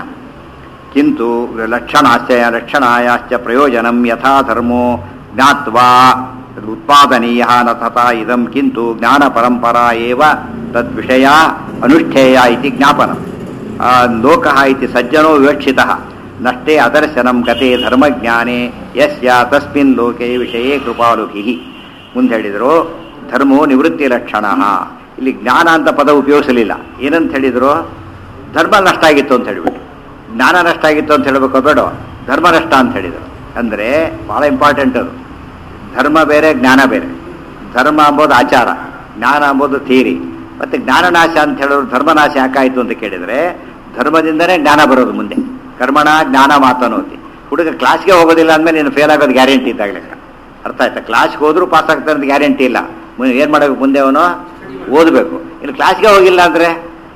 ಕಿಂತು ಲಕ್ಷಣಾಶ್ಚಯ ಲಕ್ಷಣಾಯಾಶ್ಚ ಪ್ರಯೋಜನಂ ಯಥಾ ಧರ್ಮೋ ಜ್ಞಾತ್ವಾ ಉತ್ಪಾದನೀಯ ನ ತಥಾ ಇದಂ ಕಿಂತು ಜ್ಞಾನ ಪರಂಪರಾ ಏವ ತದ್ವಿಷಯ ಅನುಷ್ಠೇಯ ಇತಿ ಜ್ಞಾಪನಂ ಆ, ಲೋಕಃ ಇತಿ ಸಜ್ಜನೋ ವಿವಕ್ಷಿತಃ ನಷ್ಟೇ ಅದರ್ಶನಂ ಗತೆ ಧರ್ಮಜ್ಞಾನೇ ಯಸ್ಯ ತಸ್ಮಿನ್ ಲೋಕೆ ವಿಷಯೇ ಕೃಪಾಲುಭಿಃ ಮುಂದೆ ಹೇಳಿದರು ಧರ್ಮೋ ನಿವೃತ್ತಿ ಲಕ್ಷಣ ಇಲ್ಲಿ ಜ್ಞಾನ ಅಂತ ಪದ ಉಪಯೋಗಿಸಲಿಲ್ಲ ಏನಂತ ಹೇಳಿದ್ರು ಧರ್ಮ ನಷ್ಟ ಆಗಿತ್ತು ಅಂತ ಹೇಳಿಬಿಟ್ಟು ಜ್ಞಾನ ನಷ್ಟ ಆಗಿತ್ತು ಅಂತ ಹೇಳಬೇಕು ಬೇಡ ಧರ್ಮ ನಷ್ಟ ಅಂತ ಹೇಳಿದರು ಅಂದರೆ ಭಾಳ ಇಂಪಾರ್ಟೆಂಟ್ ಅದು ಧರ್ಮ ಬೇರೆ ಜ್ಞಾನ ಬೇರೆ ಧರ್ಮ ಅಂಬೋದು ಆಚಾರ ಜ್ಞಾನ ಅಂಬೋದು ಥೀರಿ ಮತ್ತು ಜ್ಞಾನನಾಶ ಅಂತ ಹೇಳೋರು ಧರ್ಮನಾಶ ಯಾಕಾಯಿತು ಅಂತ ಕೇಳಿದರೆ ಧರ್ಮದಿಂದನೇ ಜ್ಞಾನ ಬರೋದು ಮುಂದೆ ಕರ್ಮಣ ಜ್ಞಾನ ಮಾತನೋತಿ ಹುಡುಗ ಕ್ಲಾಸ್ಗೆ ಹೋಗೋದಿಲ್ಲ ಅಂದಮೇಲೆ ನೀನು ಫೇಲ್ ಆಗೋದು ಗ್ಯಾರಂಟಿ ಇದ್ದಾಗಲೇ ಅರ್ಥ ಆಯ್ತಾ ಕ್ಲಾಸ್ಗೆ ಹೋದ್ರೂ ಪಾಸ್ ಆಗ್ತಾನೆ ಅಂತ ಗ್ಯಾರಂಟಿ ಇಲ್ಲ ಏನು ಮಾಡಬೇಕು ಮುಂದೆ ಅವನು ಓದಬೇಕು ಇನ್ನು ಕ್ಲಾಸ್ಗೆ ಹೋಗಿಲ್ಲ ಅಂದರೆ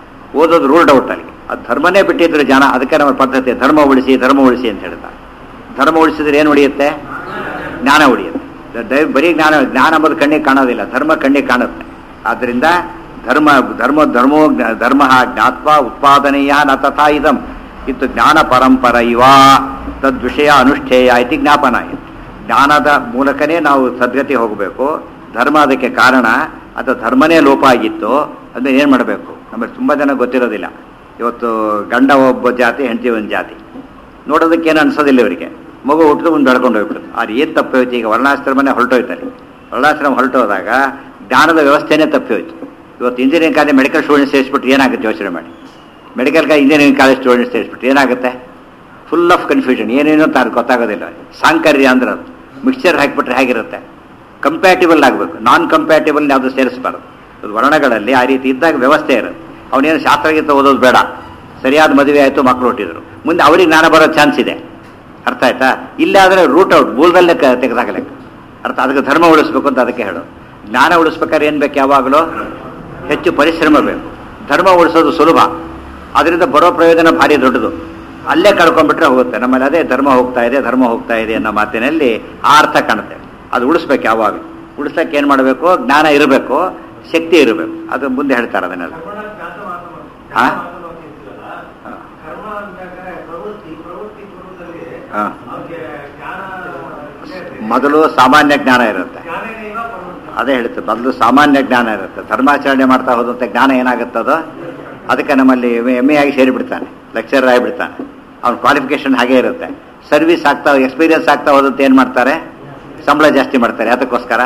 ಓದೋದು ರೂಲ್ಡ್ ಔಟ್ ಅಲ್ಲಿ ಅದು ಧರ್ಮನೇ ಬಿಟ್ಟಿದ್ರು ಜನ ಅದಕ್ಕೆ ನಮ್ಮ ಪದ್ಧತಿ ಧರ್ಮ ಉಳಿಸಿ ಧರ್ಮ ಉಳಿಸಿ ಅಂತ ಹೇಳ್ತಾರೆ ಧರ್ಮ ಉಳಿಸಿದ್ರೆ ಏನು ಉಳಿಯುತ್ತೆ ಜ್ಞಾನ ಉಳಿಯುತ್ತೆ ದ- ಬರೀ ಜ್ಞಾನ ಜ್ಞಾನ ಎಂಬುದು ಕಣ್ಣಿಗೆ ಕಾಣೋದಿಲ್ಲ ಧರ್ಮ ಕಣ್ಣಿಗೆ ಕಾಣುತ್ತೆ ಆದ್ದರಿಂದ ಧರ್ಮ ಧರ್ಮ ಧರ್ಮೋ ಜ್ಞ- ಧರ್ಮ ಜ್ಞಾತ್ವ ಉತ್ಪಾದನೆಯ ನ ತಥಾ ಇದಂ ಇತ್ತು ಜ್ಞಾನ ಪರಂಪರ ಇವ ತದ್ವಿಷಯ ಅನುಷ್ಠೇಯ ಇತಿ ಜ್ಞಾಪನ ಜ್ಞಾನದ ಮೂಲಕನೇ ನಾವು ಸದ್ಗತಿ ಹೋಗಬೇಕು ಧರ್ಮ ಅದಕ್ಕೆ ಕಾರಣ ಅಥವಾ ಧರ್ಮನೇ ಲೋಪ ಆಗಿತ್ತು ಅದನ್ನ ಏನು ಮಾಡಬೇಕು ನಮಗೆ ತುಂಬ ಜನ ಗೊತ್ತಿರೋದಿಲ್ಲ ಇವತ್ತು ಗಂಡ ಒಬ್ಬ ಜಾತಿ ಹೆಂಡತಿ ಒಂದು ಜಾತಿ ನೋಡೋದಕ್ಕೆ ಏನು ಅನ್ಸೋದಿಲ್ಲ ಇವರಿಗೆ ಮಗು ಹುಟ್ಟಿದು ಮುಂದೆ ಬೆಳ್ಕೊಂಡು ಹೋಗ್ಬಿಡುತ್ತೆ ಅದು ಏನು ತಪ್ಪೋಯ್ತು ಈಗ ವರ್ಣಾಶ್ರಮನೇ ಹೊರಟೋಯ್ತಾರೆ ವರ್ಣಾಶ್ರಮ ಹೊರಟೋದಾಗ ಜ್ಞಾನದ ವ್ಯವಸ್ಥೆನೇ ತಪ್ಪೋಯ್ತು ಇವತ್ತು ಇಂಜಿನಿಯರಿಂಗ್ ಕಾಲೇಜ್ ಮೆಡಿಕಲ್ ಸ್ಟೂಡೆಂಟ್ಸ್ ಸೇರಿಸ್ಬಿಟ್ಟು ಏನಾಗುತ್ತೆ ಯೋಚನೆ ಮಾಡಿ medical college engineering college students ಸೇರಿಸ್ಬಿಟ್ಟು ಏನಾಗುತ್ತೆ ಫುಲ್ ಆಫ್ ಕನ್ಫ್ಯೂಷನ್ ಏನೇನೋ ತಾನು ಗೊತ್ತಾಗೋದಿಲ್ಲ ಸಾಂಕರ್ಯ ಅಂದ್ರೆ ಅದು ಮಿಕ್ಸ್ಚರ್ ಹಾಕಿಬಿಟ್ರೆ ಹೇಗಿರುತ್ತೆ ಕಂಪ್ಯಾಟಿಬಲ್ ಆಗಬೇಕು ನಾನ್ ಕಂಪ್ಯಾಟಿಬಲ್ ಯಾವುದು ಸೇರಿಸಬಾರ್ದು ಅದು ವರ್ಣಗಳಲ್ಲಿ ಆ ರೀತಿ ಇದ್ದಾಗ ವ್ಯವಸ್ಥೆ ಇರುತ್ತೆ ಅವನೇನು ಶಾಸ್ತ್ರಗೀತ ಓದೋದು ಬೇಡ ಸರಿಯಾದ ಮದುವೆ ಆಯಿತು ಮಕ್ಕಳು ಹುಟ್ಟಿದ್ರು ಮುಂದೆ ಅವರಿಗೆ ಜ್ಞಾನ ಬರೋ ಚಾನ್ಸ್ ಇದೆ ಅರ್ಥ ಆಯ್ತಾ ಇಲ್ಲಾದರೆ ರೂಟ್ ಔಟ್ ಮೂಲದಲ್ಲೇ ಕ ತೆಗೆದಾಗಲೆಕ್ಕ ಅರ್ಥ ಅದಕ್ಕೆ ಧರ್ಮ ಉಳಿಸ್ಬೇಕು ಅಂತ ಅದಕ್ಕೆ ಹೇಳು ಜ್ಞಾನ ಉಳಿಸ್ಬೇಕಾದ್ರೆ ಏನು ಬೇಕು ಯಾವಾಗಲೂ ಹೆಚ್ಚು ಪರಿಶ್ರಮ ಬೇಕು ಧರ್ಮ ಉಳಿಸೋದು ಸುಲಭ ಅದರಿಂದ ಬರೋ ಪ್ರಯೋಜನ ಭಾರಿ ದೊಡ್ಡದು ಅಲ್ಲೇ ಕಳ್ಕೊಂಡ್ಬಿಟ್ರೆ ಹೋಗುತ್ತೆ ನಮ್ಮಲ್ಲಿ ಅದೇ ಧರ್ಮ ಹೋಗ್ತಾ ಇದೆ ಧರ್ಮ ಹೋಗ್ತಾ ಇದೆ ಅನ್ನೋ ಮಾತಿನಲ್ಲಿ ಆ ಅರ್ಥ ಕಾಣುತ್ತೆ ಅದು ಉಳಿಸ್ಬೇಕು ಯಾವಾಗ ಉಳಿಸ್ಲಿಕ್ಕೆ ಏನು ಮಾಡಬೇಕು ಜ್ಞಾನ ಇರಬೇಕು ಶಕ್ತಿ ಇರಬೇಕು ಅದು ಮುಂದೆ ಹೇಳ್ತಾರೆ ಅದನ್ನೆಲ್ಲ ಕರ್ಮಣ ಜ್ಞಾತ ಮಾತನು. ಹಾ? ಮಾತನು ಅಂತ ಹೇಳ್ತೀವಲ್ಲ, ಹಾ. ಕರ್ಮ ಅಂದಾಗ ಪ್ರವೃತ್ತಿ ಪ್ರವೃತ್ತಿ ಪೂರ್ವದಲ್ಲಿ ಹಾ. ಅವ್ರಿಗೆ ಜ್ಞಾನ ಇದೆ. ಮೊದಲು ಸಾಮಾನ್ಯ ಜ್ಞಾನ ಇರುತ್ತೆ ಜ್ಞಾನೇನೈವ ಪ್ರವೃತ್ತಿ. ಅದೇ ಹೇಳುತ್ತೆ ಮೊದಲು ಸಾಮಾನ್ಯ ಜ್ಞಾನ ಇರುತ್ತೆ ಧರ್ಮಾಚರಣೆ ಮಾಡ್ತಾ ಹೋದಂತೆ ಜ್ಞಾನ ಏನಾಗುತ್ತದೋ ಅದಕ್ಕೆ ನಮ್ಮಲ್ಲಿ ಎಮ್ ಎ ಆಗಿ ಸೇರಿಬಿಡ್ತಾನೆ ಲೆಕ್ಚರರ್ ಆಗಿಬಿಡ್ತಾನೆ ಅವ್ನ ಕ್ವಾಲಿಫಿಕೇಶನ್ ಹಾಗೆ ಇರುತ್ತೆ ಸರ್ವಿಸ್ ಆಗ್ತಾ ಎಕ್ಸ್ಪೀರಿಯನ್ಸ್ ಆಗ್ತಾ ಹೋದಂತೆ ಏನು ಮಾಡ್ತಾರೆ ಸಂಬಳ ಜಾಸ್ತಿ ಮಾಡ್ತಾರೆ ಅದಕ್ಕೋಸ್ಕರ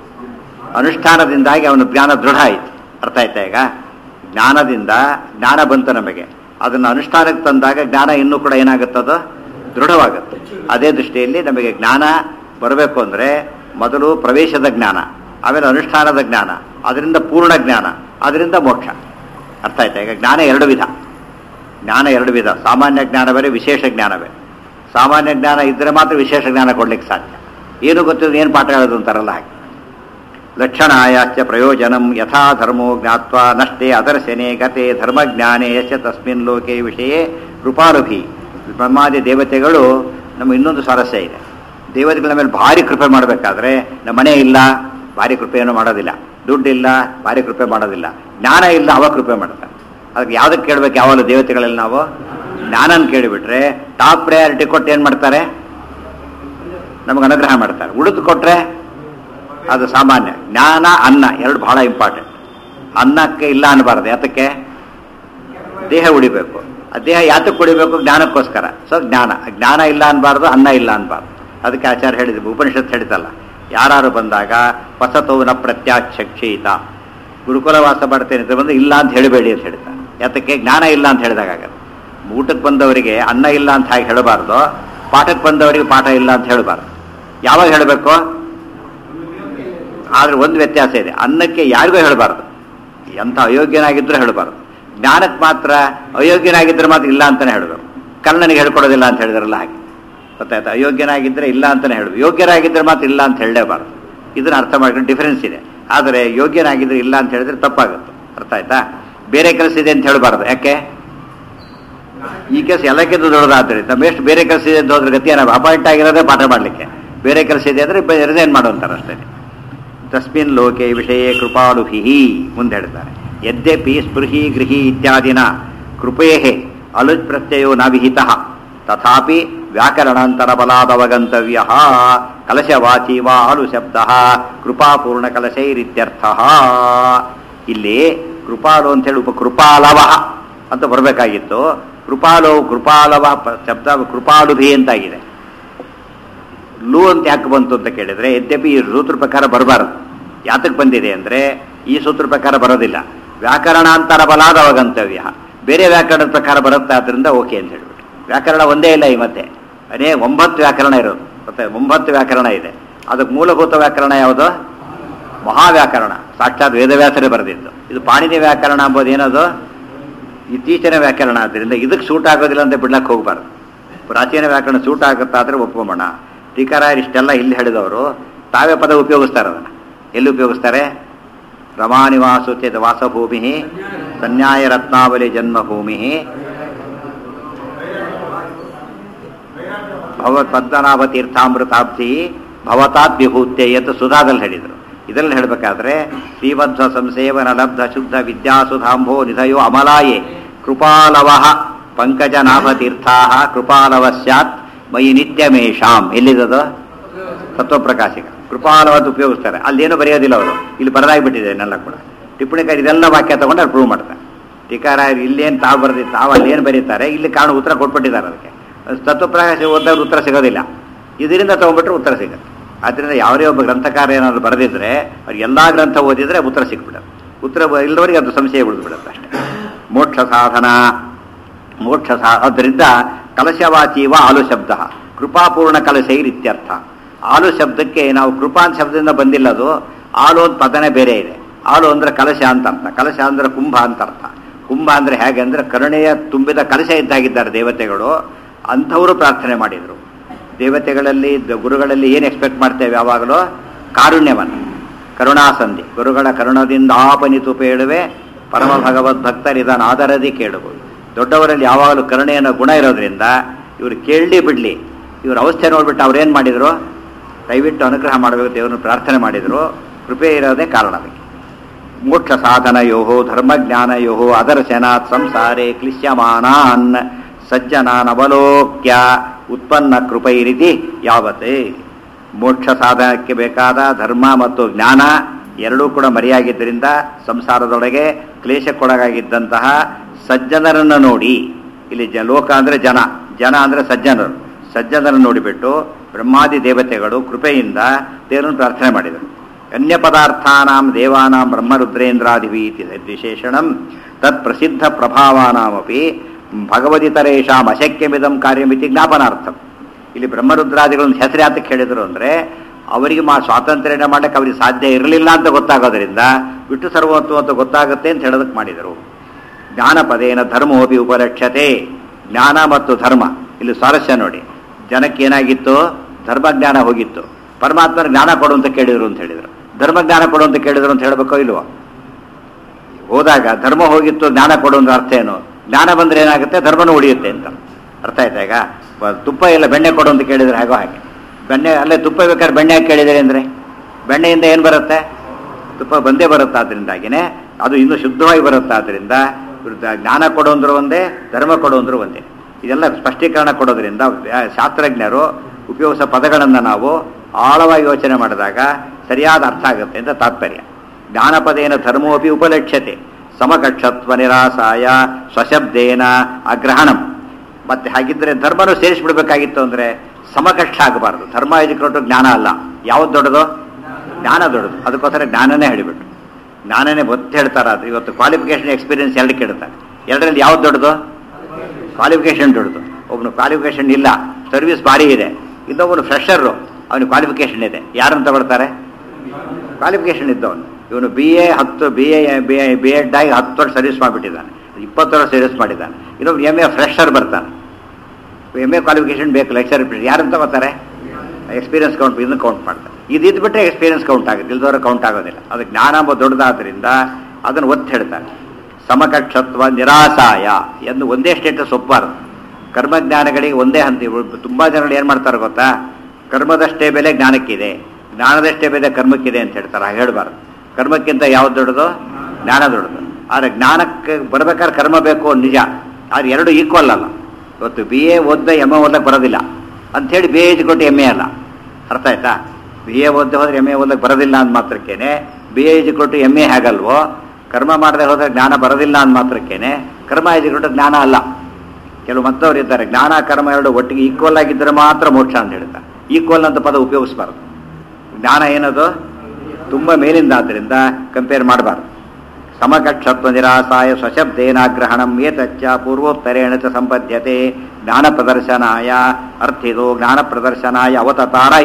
ಅನುಷ್ಠಾನದಿಂದಾಗಿ ಅವನ ಜ್ಞಾನ ದೃಢ ಆಯಿತು ಅರ್ಥ ಆಯ್ತಾ ಈಗ ಜ್ಞಾನದಿಂದ ಜ್ಞಾನ ಬಂತು ನಮಗೆ ಅದನ್ನು ಅನುಷ್ಠಾನಕ್ಕೆ ತಂದಾಗ ಜ್ಞಾನ ಇನ್ನೂ ಕೂಡ ಏನಾಗುತ್ತದೋ ದೃಢವಾಗುತ್ತೆ ಅದೇ ದೃಷ್ಟಿಯಲ್ಲಿ ನಮಗೆ ಜ್ಞಾನ ಬರಬೇಕು ಅಂದರೆ ಮೊದಲು ಪ್ರವೇಶದ ಜ್ಞಾನ ಆಮೇಲೆ ಅನುಷ್ಠಾನದ ಜ್ಞಾನ ಅದರಿಂದ ಪೂರ್ಣ ಜ್ಞಾನ ಅದರಿಂದ ಮೋಕ್ಷ ಅರ್ಥ ಆಯ್ತಾ ಈಗ ಜ್ಞಾನ ಎರಡು ವಿಧ ಜ್ಞಾನ ಎರಡು ವಿಧ ಸಾಮಾನ್ಯ ಜ್ಞಾನ ಬೇರೆ ವಿಶೇಷ ಜ್ಞಾನ ಬೇರೆ ಸಾಮಾನ್ಯ ಜ್ಞಾನ ಇದ್ದರೆ ಮಾತ್ರ ವಿಶೇಷ ಜ್ಞಾನ ಕೊಡ್ಲಿಕ್ಕೆ ಸಾಧ್ಯ ಏನು ಗೊತ್ತಿಲ್ಲ ಏನು ಪಾಠ ಹೇಳೋದು ಅಂತಾರಲ್ಲ ಹಾಗೆ ಲಕ್ಷಣಾಯಾಶ್ಚ ಪ್ರಯೋಜನಂ ಯಥಾ ಧರ್ಮೋ ಜ್ಞಾತ್ವ ನಷ್ಟೇ ಅದರ್ಶನೆ ಗತೆ ಧರ್ಮಜ್ಞಾನೇ ಯಶ ತಸ್ಮಿನ್ ಲೋಕೆ ವಿಷಯೇ ಕೃಪಾನುಭಿ ಬ್ರಹ್ಮಾದಿ ದೇವತೆಗಳು ನಮ್ಮ ಇನ್ನೊಂದು ಸ್ವಾರಸ್ಯ ಇದೆ ದೇವತೆಗಳ ಮೇಲೆ ಭಾರಿ ಕೃಪೆ ಮಾಡಬೇಕಾದ್ರೆ ನಮ್ಮ ಮನೆ ಇಲ್ಲ ಭಾರಿ ಕೃಪೆಯನ್ನು ಮಾಡೋದಿಲ್ಲ ದುಡ್ಡಿಲ್ಲ ಭಾರಿ ಕೃಪೆ ಮಾಡೋದಿಲ್ಲ ಜ್ಞಾನ ಇಲ್ಲ ಅವ ಕೃಪೆ ಮಾಡ್ತಾರೆ ಅದಕ್ಕೆ ಯಾವುದಕ್ಕೆ ಕೇಳಬೇಕು ಯಾವಾಗಲೂ ದೇವತೆಗಳಲ್ಲಿ ನಾವು ಜ್ಞಾನನ ಕೇಳಿಬಿಟ್ರೆ ಟಾಪ್ ಪ್ರಯಾರಿಟಿ ಕೊಟ್ಟು ಏನು ಮಾಡ್ತಾರೆ ನಮಗೆ ಅನುಗ್ರಹ ಮಾಡ್ತಾರೆ ಉಳಿದು ಕೊಟ್ರೆ ಅದು ಸಾಮಾನ್ಯ ಜ್ಞಾನ ಅನ್ನ ಎರಡು ಬಹಳ ಇಂಪಾರ್ಟೆಂಟ್ ಅನ್ನಕ್ಕೆ ಇಲ್ಲ ಅನ್ನಬಾರ್ದು ಯಾತಕ್ಕೆ ದೇಹ ಉಳಿಬೇಕು ಆ ದೇಹ ಯಾತಕ್ಕೆ ಉಳಿಬೇಕು ಜ್ಞಾನಕ್ಕೋಸ್ಕರ ಸೊ ಜ್ಞಾನ ಜ್ಞಾನ ಇಲ್ಲ ಅನ್ಬಾರ್ದು ಅನ್ನ ಇಲ್ಲ ಅನ್ಬಾರ್ದು ಅದಕ್ಕೆ ಆಚಾರ್ಯ ಹೇಳಿದ್ರು ಉಪನಿಷತ್ ಹೇಳಿತಲ್ಲ ಯಾರು ಬಂದಾಗ ಹೊಸತೋನ ಪ್ರತ್ಯಾಕ್ಷಕ್ಷೀತ ಗುರುಕುಲವಾಸ ಮಾಡ್ತೇನೆ ಅಂತ ಬಂದು ಇಲ್ಲ ಅಂತ ಹೇಳಬೇಡಿ ಅಂತ ಹೇಳ್ತಾರೆ ಯಾತಕ್ಕೆ ಜ್ಞಾನ ಇಲ್ಲ ಅಂತ ಹೇಳಿದಾಗ ಊಟಕ್ಕೆ ಬಂದವರಿಗೆ ಅನ್ನ ಇಲ್ಲ ಅಂತ ಹಾಗೆ ಹೇಳಬಾರ್ದು ಪಾಠಕ್ಕೆ ಬಂದವರಿಗೆ ಪಾಠ ಇಲ್ಲ ಅಂತ ಹೇಳಬಾರ್ದು ಯಾವಾಗ ಹೇಳಬೇಕು ಆದ್ರೆ ಒಂದು ವ್ಯತ್ಯಾಸ ಇದೆ ಅನ್ನಕ್ಕೆ ಯಾರಿಗೂ ಹೇಳಬಾರ್ದು ಎಂಥ ಅಯೋಗ್ಯನಾಗಿದ್ರೂ ಹೇಳಬಾರ್ದು ಜ್ಞಾನಕ್ಕೆ ಮಾತ್ರ ಅಯೋಗ್ಯನಾಗಿದ್ದರೆ ಮಾತ್ರ ಇಲ್ಲ ಅಂತಾನೆ ಹೇಳಬೇಕು ಕರ್ಣನಿಗೆ ಹೇಳ್ಕೊಡೋದಿಲ್ಲ ಅಂತ ಹೇಳಿದ್ರಲ್ಲ ಹಾಗೆ ಗೊತ್ತಾಯ್ತಾ ಅಯೋಗ್ಯನಾಗಿದ್ದರೆ ಇಲ್ಲ ಅಂತಾನೆ ಹೇಳಬೇಕು ಯೋಗ್ಯರಾಗಿದ್ದರೆ ಮಾತ್ರ ಇಲ್ಲ ಅಂತ ಹೇಳಲೇಬಾರ್ದು ಇದನ್ನ ಅರ್ಥ ಮಾಡ್ಕೊಂಡು ಡಿಫರೆನ್ಸ್ ಇದೆ ಆದರೆ ಯೋಗ್ಯನಾಗಿದ್ರೆ ಇಲ್ಲ ಅಂತ ಹೇಳಿದ್ರೆ ತಪ್ಪಾಗುತ್ತೆ ಅರ್ಥ ಆಯ್ತಾ ಬೇರೆ ಕೆಲಸ ಇದೆ ಅಂತ ಹೇಳಬಾರ್ದು ಯಾಕೆ ಈ ಕೆಲಸ ಎಲ್ಲಕ್ಕಿಂತ ದೊಡ್ಡದಾದ್ರಿಂದ ಮೇಸ್ಟ್ ಬೇರೆ ಕೆಲಸ ಇದೆ ಅಂತ ಹೋದ್ರೆ ಗತಿ ಏನೋ ಅಪಾಯಿಂಟ್ ಆಗಿರೋದೇ ಪಾಠ ಮಾಡಲಿಕ್ಕೆ ಬೇರೆ ಕೆಲಸ ಇದೆ ಅಂದರೆ ರಿಸೈನ್ ಮಾಡುವಂತಾರೆ ಅಷ್ಟೇ ತಸ್ಮಿನ್ ಲೋಕೆ ವಿಷಯ ಕೃಪಾಳುಭಿ ಮುಂದೆ ಹೇಳ್ತಾರೆ ಯದ್ಯಪಿ ಸ್ಪೃಹಿ ಗೃಹಿ ಇತ್ಯಾದಿನ ಕೃಪೇ ಅಲುಜ್ ಪ್ರತ್ಯಯೋ ನ ವಿಹಿತ ತಥಾಪಿ ವ್ಯಾಕರಣಾಂತರ ಬಲಾದವಗಂತವ್ಯ ಕಲಶವಾಚಿ ವಾ ಅಲು ಶಬ್ದ ಕೃಪಾಪೂರ್ಣ ಕಲಶೈರಿತ್ಯರ್ಥ ಇಲ್ಲಿ ಕೃಪಾಲು ಅಂತ ಹೇಳಿ ಉಪ ಕೃಪಾಲವ ಅಂತ ಬರಬೇಕಾಗಿತ್ತು ಕೃಪಾಲು ಕೃಪಾಲವ ಪ- ಶಬ್ದ ಕೃಪಾಳುಭಿ ಅಂತಾಗಿದೆ ಲು ಅಂತ ಯಾಕೆ ಬಂತು ಅಂತ ಕೇಳಿದ್ರೆ ಯದ್ಯಪಿ ಈ ಸೂತ್ರ ಪ್ರಕಾರ ಬರಬಾರದು ಯಾತಕ್ಕೆ ಬಂದಿದೆ ಅಂದ್ರೆ ಈ ಸೂತ್ರ ಪ್ರಕಾರ ಬರೋದಿಲ್ಲ ವ್ಯಾಕರಣಾಂತರ ಬಲಾದ ಅವಗಂತವ್ಯ ಬೇರೆ ವ್ಯಾಕರಣದ ಪ್ರಕಾರ ಬರುತ್ತೆ ಆದ್ರಿಂದ ಓಕೆ ಅಂತ ಹೇಳ್ಬಿಟ್ಟು ವ್ಯಾಕರಣ ಒಂದೇ ಇಲ್ಲ ಈ ಮಧ್ಯೆ ಅದೇ ಒಂಬತ್ತು ವ್ಯಾಕರಣ ಇರೋದು ಮತ್ತೆ ಒಂಬತ್ತು ವ್ಯಾಕರಣ ಇದೆ ಅದಕ್ಕೆ ಮೂಲಭೂತ ವ್ಯಾಕರಣ ಯಾವುದು ಮಹಾವ್ಯಾಕರಣ ಸಾಕ್ಷಾತ್ ವೇದವ್ಯಾಸರೇ ಬರೆದಿದ್ದು ಇದು ಪಾಣಿನಿ ವ್ಯಾಕರಣ ಅಂಬೋದು ಏನದು ಇತ್ತೀಚಿನ ವ್ಯಾಕರಣ ಆದ್ದರಿಂದ ಇದಕ್ಕೆ ಸೂಟ್ ಆಗೋದಿಲ್ಲ ಅಂತ ಬಿಡ್ಲಕ್ಕೆ ಹೋಗಬಾರ್ದು ಪ್ರಾಚೀನ ವ್ಯಾಕರಣ ಸೂಟ್ ಆಗುತ್ತಾದ್ರೆ ಒಪ್ಕೊಂಬೋಣ ಟೀಕಾರಾಯರು ಇಷ್ಟೆಲ್ಲ ಇಲ್ಲಿ ಹೇಳಿದವರು ತಾವೇ ಪದ ಉಪಯೋಗಿಸ್ತಾರೆ ಅದನ್ನು ಎಲ್ಲಿ ಉಪಯೋಗಿಸ್ತಾರೆ ರಮಾನಿವಾಸೋಚಿತ ವಾಸಭೂಮಿ ಸನ್ಯಾಯ ರತ್ನಾವಲಿ ಜನ್ಮಭೂಮಿ ಭಗವತ್ ಪದ್ಮನಾಭ ತೀರ್ಥಾಮೃತಾಬ್ಧಿ ಭವತಾತ್ ವಿಭೂತ್ಯ ಎಂದು ಸುಧಾದಲ್ಲಿ ಹೇಳಿದರು ಇದರಲ್ಲಿ ಹೇಳಬೇಕಾದ್ರೆ ಶ್ರೀವತ್ಸ ಸಂಸೇವನ ಲಬ್ಧ ಶುದ್ಧ ವಿದ್ಯಾಸುಧಾಂಭೋ ನಿಧಯೋ ಅಮಲಾಯೇ ಕೃಪಾಲವ ಪಂಕಜನಾಭ ತೀರ್ಥಾ ಕೃಪಾಲವ ಸ್ಯಾತ್ ಮಯಿ ನಿತ್ಯಮೇಷಾಂ ಎಲ್ಲಿದದು ತತ್ವಪ್ರಕಾಶಿಕ ಕೃಪಾಲವಾದ ಉಪಯೋಗಿಸ್ತಾರೆ ಅಲ್ಲೇನು ಬರೆಯೋದಿಲ್ಲ ಅವರು ಇಲ್ಲಿ ಬರದಾಗಿಬಿಟ್ಟಿದೆ ಇದನ್ನೆಲ್ಲ ಕೂಡ ಟಿಪ್ಪಣಿಕಾರ ಇದೆಲ್ಲ ವಾಕ್ಯ ತಗೊಂಡು ಅವ್ರು ಪ್ರೂವ್ ಮಾಡ್ತಾರೆ ಟೀಕಾರಾಯರು ಇಲ್ಲೇನು ತಾವು ಬರೆದಿ ತಾವು ಅಲ್ಲೇನು ಬರೀತಾರೆ ಇಲ್ಲಿ ಕಾರಣ ಉತ್ತರ ಕೊಟ್ಬಿಟ್ಟಿದ್ದಾರೆ ಅದಕ್ಕೆ ತತ್ವಪ್ರಕಾಶ ಓದಿದ್ರೆ ಉತ್ತರ ಸಿಗೋದಿಲ್ಲ ಇದರಿಂದ ತಗೊಂಡ್ಬಿಟ್ರೆ ಉತ್ತರ ಸಿಗುತ್ತೆ ಆದ್ದರಿಂದ ಯಾವುದೇ ಒಬ್ಬ ಗ್ರಂಥಕಾರ ಏನಾದ್ರು ಬರೆದಿದ್ರೆ ಅವ್ರು ಎಲ್ಲ ಗ್ರಂಥ ಓದಿದ್ರೆ ಉತ್ತರ ಸಿಕ್ಬಿಡುತ್ತೆ ಉತ್ತರ ಬ- ಇಲ್ಲದವರಿಗೆ ಅದು ಸಂಶಯ ಉಳಿದ್ಬಿಡುತ್ತೆ ಅಷ್ಟೇ ಮೋಕ್ಷ ಸಾಧನ ಮೋಕ್ಷ ಸಾ ಆದ್ದರಿಂದ ಕಲಶವಾಚೀವ ಆಲು ಶಬ್ದ ಕೃಪಾಪೂರ್ಣ ಕಲಶೈರಿತ್ಯರ್ಥ ಆಲು ಶಬ್ದಕ್ಕೆ ನಾವು ಕೃಪಾ ಅಂತ ಶಬ್ದದಿಂದ ಬಂದಿಲ್ಲ ಅದು ಆಲು ಅಂತ ಪದನೇ ಬೇರೆ ಇದೆ ಆಲು ಅಂದ್ರೆ ಕಲಶ ಅಂತ ಅರ್ಥ ಕಲಶ ಅಂದ್ರೆ ಕುಂಭ ಅಂತ ಅರ್ಥ ಕುಂಭ ಅಂದ್ರೆ ಹೇಗೆ ಅಂದ್ರೆ ಕರುಣೆಯ ತುಂಬಿದ ಕಲಶ ಇದ್ದಾಗಿದ್ದಾರೆ ದೇವತೆಗಳು ಅಂಥವರು ಪ್ರಾರ್ಥನೆ ಮಾಡಿದರು ದೇವತೆಗಳಲ್ಲಿ ದ- ಗುರುಗಳಲ್ಲಿ ಏನು ಎಕ್ಸ್ಪೆಕ್ಟ್ ಮಾಡ್ತೇವೆ ಯಾವಾಗಲೂ ಕಾರುಣ್ಯವನ್ನು ಕರುಣಾಸಂಧಿ ಗುರುಗಳ ಕರುಣದಿಂದ ಆಪನಿತು ಪೇಳುವೆ ಪರಮ ಭಗವದ್ ಭಕ್ತರಿದನ್ನು ಆದರದಿ ಕೇಳುವುದು ದೊಡ್ಡವರಲ್ಲಿ ಯಾವಾಗಲೂ ಕರುಣೆಯ ಗುಣ ಇರೋದ್ರಿಂದ ಇವರು ಕೇಳಲಿ ಬಿಡಲಿ ಇವ್ರ ಅವಸ್ಥೆ ನೋಡ್ಬಿಟ್ಟು ಅವ್ರೇನು ಮಾಡಿದರು ದಯವಿಟ್ಟು ಅನುಗ್ರಹ ಮಾಡಬೇಕು ದೇವರನ್ನು ಪ್ರಾರ್ಥನೆ ಮಾಡಿದರು ಕೃಪೆ ಇರೋದೇ ಕಾರಣ ಅದಕ್ಕೆ ಮೋಕ್ಷ ಸಾಧನಯೋ ಧರ್ಮಜ್ಞಾನಯೋ ಅದರ್ಶನಾತ್ ಸಂಸಾರೇ ಕ್ಲಿಶ್ಯಮಾನಾನ್ ಸಜ್ಜನಾನ್ ಅವಲೋಕ್ಯ ಉತ್ಪನ್ನ ಕೃಪೈರಿತಿ ಯಾವತ್ತೇ ಮೋಕ್ಷ ಸಾಧನಕ್ಕೆ ಬೇಕಾದ ಧರ್ಮ ಮತ್ತು ಜ್ಞಾನ ಎರಡೂ ಕೂಡ ಮರೆಯಾಗಿದ್ದರಿಂದ ಸಂಸಾರದೊಳಗೆ ಕ್ಲೇಶಕ್ಕೊಳಗಾಗಿದ್ದಂತಹ ಸಜ್ಜನರನ್ನು ನೋಡಿ ಇಲ್ಲಿ ಜ ಲೋಕ ಅಂದರೆ ಜನ ಜನ ಅಂದರೆ ಸಜ್ಜನರು ಸಜ್ಜನರನ್ನು ನೋಡಿಬಿಟ್ಟು ಬ್ರಹ್ಮಾದಿ ದೇವತೆಗಳು ಕೃಪೆಯಿಂದ ದೇವರನ್ನು ಪ್ರಾರ್ಥನೆ ಮಾಡಿದರು ಅನ್ಯ ಪದಾರ್ಥಾನಾಂ ದೇವಾನಾಂ ಬ್ರಹ್ಮರುದ್ರೇಂದ್ರಾದಿಭಿ ಇತಿ ವಿಶೇಷಣಂ ತತ್ ಪ್ರಸಿದ್ಧ ಪ್ರಭಾವಾನಾಮಪಿ ಭಗವದಿತರೇಷಾಂ ಅಶಕ್ಯಮಿದಂ ಕಾರ್ಯಮಿತಿ ಜ್ಞಾಪನಾರ್ಥಂ ಇಲ್ಲಿ ಬ್ರಹ್ಮರುದ್ರಾದಿಗಳನ್ನು ಹೆಸರು ಯಾತಕ್ಕೆ ಹೇಳಿದರು ಅಂದರೆ ಅವರಿಗೆ ಮಾ ಸ್ವಾತಂತ್ರ್ಯನ ಮಾಡಕ್ಕೆ ಅವರಿಗೆ ಸಾಧ್ಯ ಇರಲಿಲ್ಲ ಅಂತ ಗೊತ್ತಾಗೋದ್ರಿಂದ ಬಿಟ್ಟು ಸರ್ವತ್ವ ಅಂತ ಗೊತ್ತಾಗುತ್ತೆ ಅಂತ ಹೇಳೋದಕ್ಕೆ ಮಾಡಿದರು ಜ್ಞಾನಪದೇನ ಧರ್ಮೋಪಿ ಉಪಲಕ್ಷ್ಯತೆ ಜ್ಞಾನ ಮತ್ತು ಧರ್ಮ ಇಲ್ಲಿ ಸ್ವಾರಸ್ಯ ನೋಡಿ ಜನಕ್ಕೆ ಏನಾಗಿತ್ತು ಧರ್ಮಜ್ಞಾನ ಹೋಗಿತ್ತು ಪರಮಾತ್ಮನ ಜ್ಞಾನ ಕೊಡು ಅಂತ ಕೇಳಿದ್ರು ಅಂತ ಹೇಳಿದರು ಧರ್ಮಜ್ಞಾನ ಕೊಡು ಅಂತ ಕೇಳಿದ್ರು ಅಂತ ಹೇಳಬೇಕೋ ಇಲ್ವೋ ಹೋದಾಗ ಧರ್ಮ ಹೋಗಿತ್ತು ಜ್ಞಾನ ಕೊಡು ಅಂದ್ರೆ ಅರ್ಥ ಏನು ಜ್ಞಾನ ಬಂದ್ರೆ ಏನಾಗುತ್ತೆ ಧರ್ಮನೂ ಉಳಿಯುತ್ತೆ ಅಂತ ಅರ್ಥ ಆಯ್ತಾ ಈಗ ಬ- ತುಪ್ಪ ಇಲ್ಲ ಬೆಣ್ಣೆ ಕೊಡು ಅಂತ ಕೇಳಿದ್ರೆ ಹಾಗೋ ಹಾಗೆ ಬೆಣ್ಣೆ ಅಲ್ಲೇ ತುಪ್ಪ ಬೇಕಾದ್ರೆ ಬೆಣ್ಣೆ ಹಾಕಿ ಕೇಳಿದರೆ ಅಂದರೆ ಬೆಣ್ಣೆಯಿಂದ ಏನು ಬರುತ್ತೆ ತುಪ್ಪ ಬಂದೇ ಬರುತ್ತೆ ಆದ್ರಿಂದಾಗಿನೇ ಅದು ಇನ್ನೂ ಶುದ್ಧವಾಗಿ ಬರುತ್ತೆ ಆದ್ರಿಂದ ಇವ್ರದ್ದು ಜ್ಞಾನ ಕೊಡು ಅಂದ್ರು ಒಂದೇ ಧರ್ಮ ಕೊಡು ಅಂದ್ರು ಒಂದೇ ಇದೆಲ್ಲ ಸ್ಪಷ್ಟೀಕರಣ ಕೊಡೋದ್ರಿಂದ ವ್ಯಾ- ಶಾಸ್ತ್ರಜ್ಞರು ಉಪಯೋಗಿಸೋ ಪದಗಳನ್ನು ನಾವು ಆಳವಾಗಿ ಯೋಚನೆ ಮಾಡಿದಾಗ ಸರಿಯಾದ ಅರ್ಥ ಆಗುತ್ತೆ ಅಂತ ತಾತ್ಪರ್ಯ ಜ್ಞಾನಪದೇನ ಧರ್ಮೋಪಿ ಉಪಲಕ್ಷ್ಯತೆ ಸಮಕಕ್ಷತ್ವ ನಿರಾಸಾಯ ಸ್ವಶಬ್ದೇನ ಅಗ್ರಹಣಂ ಮತ್ತೆ ಹಾಗಿದ್ರೆ ಧರ್ಮನೂ ಸೇರಿಸ್ಬಿಡ್ಬೇಕಾಗಿತ್ತು ಅಂದ್ರೆ ಸಮಕಕ್ಷ ಆಗಬಾರ್ದು ಧರ್ಮ ಎಜುಕೊಟ್ಟು ಜ್ಞಾನ ಅಲ್ಲ ಯಾವ್ದು ದೊಡ್ಡದು ಜ್ಞಾನ ದೊಡ್ಡದು ಅದಕ್ಕೋಸ್ಕರ ಜ್ಞಾನನೇ ಹೇಳಿಬಿಟ್ಟು ಜ್ಞಾನನೇ ಒತ್ತು ಹೇಳ್ತಾರೆ ಅದು ಇವತ್ತು ಕ್ವಾಲಿಫಿಕೇಶನ್ ಎಕ್ಸ್ಪೀರಿಯನ್ಸ್ ಎರಡು ಕೇಳ್ತಾರೆ ಎರಡರಲ್ಲಿ ಯಾವ್ದು ದೊಡ್ಡದು ಕ್ವಾಲಿಫಿಕೇಶನ್ ದೊಡ್ಡದು ಒಬ್ಬನು ಕ್ವಾಲಿಫಿಕೇಶನ್ ಇಲ್ಲ ಸರ್ವಿಸ್ ಭಾರಿ ಇದೆ ಇನ್ನೊಬ್ಬನು ಫ್ರೆಷರು ಅವನಿಗೆ ಕ್ವಾಲಿಫಿಕೇಶನ್ ಇದೆ ಯಾರನ್ನು ತಗೊಳ್ತಾರೆ ಕ್ವಾಲಿಫಿಕೇಶನ್ ಇದ್ದವನು ಇವನು ಬಿ ಎ ಹತ್ತು B A B A B Ed ಆಗಿ ಹತ್ತು ವರ್ಷ ಸರ್ವಿಸ್ ಮಾಡಿಬಿಟ್ಟಿದ್ದಾನೆ ಇಪ್ಪತ್ತು ವರ್ಷ ಸರ್ವಿಸ್ ಮಾಡಿದ್ದಾನೆ ಇನ್ನೊಬ್ಬ ಎಮ್ ಎ ಫ್ರೆಷರ್ ಬರ್ತಾನೆ ಎಮ್ ಎ ಕ್ವಾಲಿಫಿಕೇಶನ್ ಬೇಕು ಲೆಕ್ಚರ್ ಯಾರನ್ನು ತಗೋತಾರೆ ಎಕ್ಸ್ಪೀರಿಯನ್ಸ್ ಕೌಂಟ್ ಇದನ್ನು ಕೌಂಟ್ ಮಾಡ್ತಾರೆ ಇದು ಇದ್ಬಿಟ್ರೆ ಎಕ್ಸ್ಪೀರಿಯನ್ಸ್ ಕೌಂಟ್ ಆಗುತ್ತೆ ಇಲ್ದವ್ರ ಕೌಂಟ್ ಆಗೋದಿಲ್ಲ ಅದು ಜ್ಞಾನ ಎಂಬ ದೊಡ್ಡದಾದ್ರಿಂದ ಅದನ್ನು ಒತ್ತಿ ಹೇಳ್ತಾರೆ ಸಮಕಕ್ಷತ್ವ ನಿರಾಸಾಯ ಎಂದು ಒಂದೇ ಸ್ಟೇಟಸ್ ಒಪ್ಪಬಾರದು ಕರ್ಮಜ್ಞಾನಗಳಿಗೆ ಒಂದೇ ಹಂತ ಇವು- ತುಂಬಾ ಜನಗಳು ಏನು ಮಾಡ್ತಾರೆ ಗೊತ್ತಾ ಕರ್ಮದಷ್ಟೇ ಬೆಲೆ ಜ್ಞಾನಕ್ಕಿದೆ ಜ್ಞಾನದಷ್ಟೇ ಬೆಲೆ ಕರ್ಮಕ್ಕಿದೆ ಅಂತ ಹೇಳ್ತಾರೆ ಹಾಗೆ ಹೇಳ್ಬಾರ್ದು ಕರ್ಮಕ್ಕಿಂತ ಯಾವ್ದು ದೊಡ್ಡದು ಜ್ಞಾನ ದೊಡ್ಡದು ಆದರೆ ಜ್ಞಾನಕ್ಕೆ ಬರ್ಬೇಕಾದ್ರೆ ಕರ್ಮ ಬೇಕು ಅನ್ನೋದು ನಿಜ ಆದ್ರೆ ಎರಡು ಈಕ್ವಲ್ ಅಲ್ಲ ಇವತ್ತು ಬಿ ಎ ಓದ್ದ ಎಮ್ ಎ ಓದಕ್ಕೆ ಬರೋದಿಲ್ಲ ಅಂಥೇಳಿ ಬಿ ಎ ಕೊಟ್ಟು ಎಮ್ ಎ ಅಲ್ಲ ಅರ್ಥ ಆಯ್ತಾ ಬಿ ಎ ಓದ್ದೆ ಹೋದ್ರೆ ಎಮ್ ಎ ಓದಕ್ಕೆ ಬರೋದಿಲ್ಲ ಅಂದ ಮಾತ್ರಕ್ಕೇನೆ ಬಿ ಎ ಕೊಟ್ಟು ಎಮ್ ಎ ಹೇಗಲ್ವೋ ಕರ್ಮ ಮಾಡದೆ ಹೋದ್ರೆ ಜ್ಞಾನ ಬರೋದಿಲ್ಲ ಅಂದ ಮಾತ್ರಕ್ಕೇನೆ ಕರ್ಮ ಕೊಟ್ಟು ಜ್ಞಾನ ಅಲ್ಲ ಕೆಲವು ಮತ್ತವ್ರು ಇದ್ದಾರೆ ಜ್ಞಾನ ಕರ್ಮ ಎರಡು ಒಟ್ಟಿಗೆ ಈಕ್ವಲ್ ಆಗಿದ್ದರೆ ಮಾತ್ರ ಮೋಕ್ಷ ಅಂತ ಹೇಳ್ತಾರೆ ಈಕ್ವಲ್ ಅಂತ ಪದ ಉಪಯೋಗಿಸಬಾರ್ದು ಜ್ಞಾನ ಏನದು ತುಂಬ ಮೇಲಿಂದ ಆದ್ದರಿಂದ ಕಂಪೇರ್ ಮಾಡಬಾರ್ದು ಸಮಕಕ್ಷತ್ವ ನಿರಾಸಾಯ ಸ್ವಶಬ್ದೇನಾಗ್ರಹಣಂ ಏತಚ್ಚ ಪೂರ್ವೋತ್ತರೇಣ ಚ ಸಂಬದ್ಧತೆ ಜ್ಞಾನ ಪ್ರದರ್ಶನಾಯ ಅರ್ಥಿದು ಜ್ಞಾನ ಪ್ರದರ್ಶನಾಯ ಅವತಾರ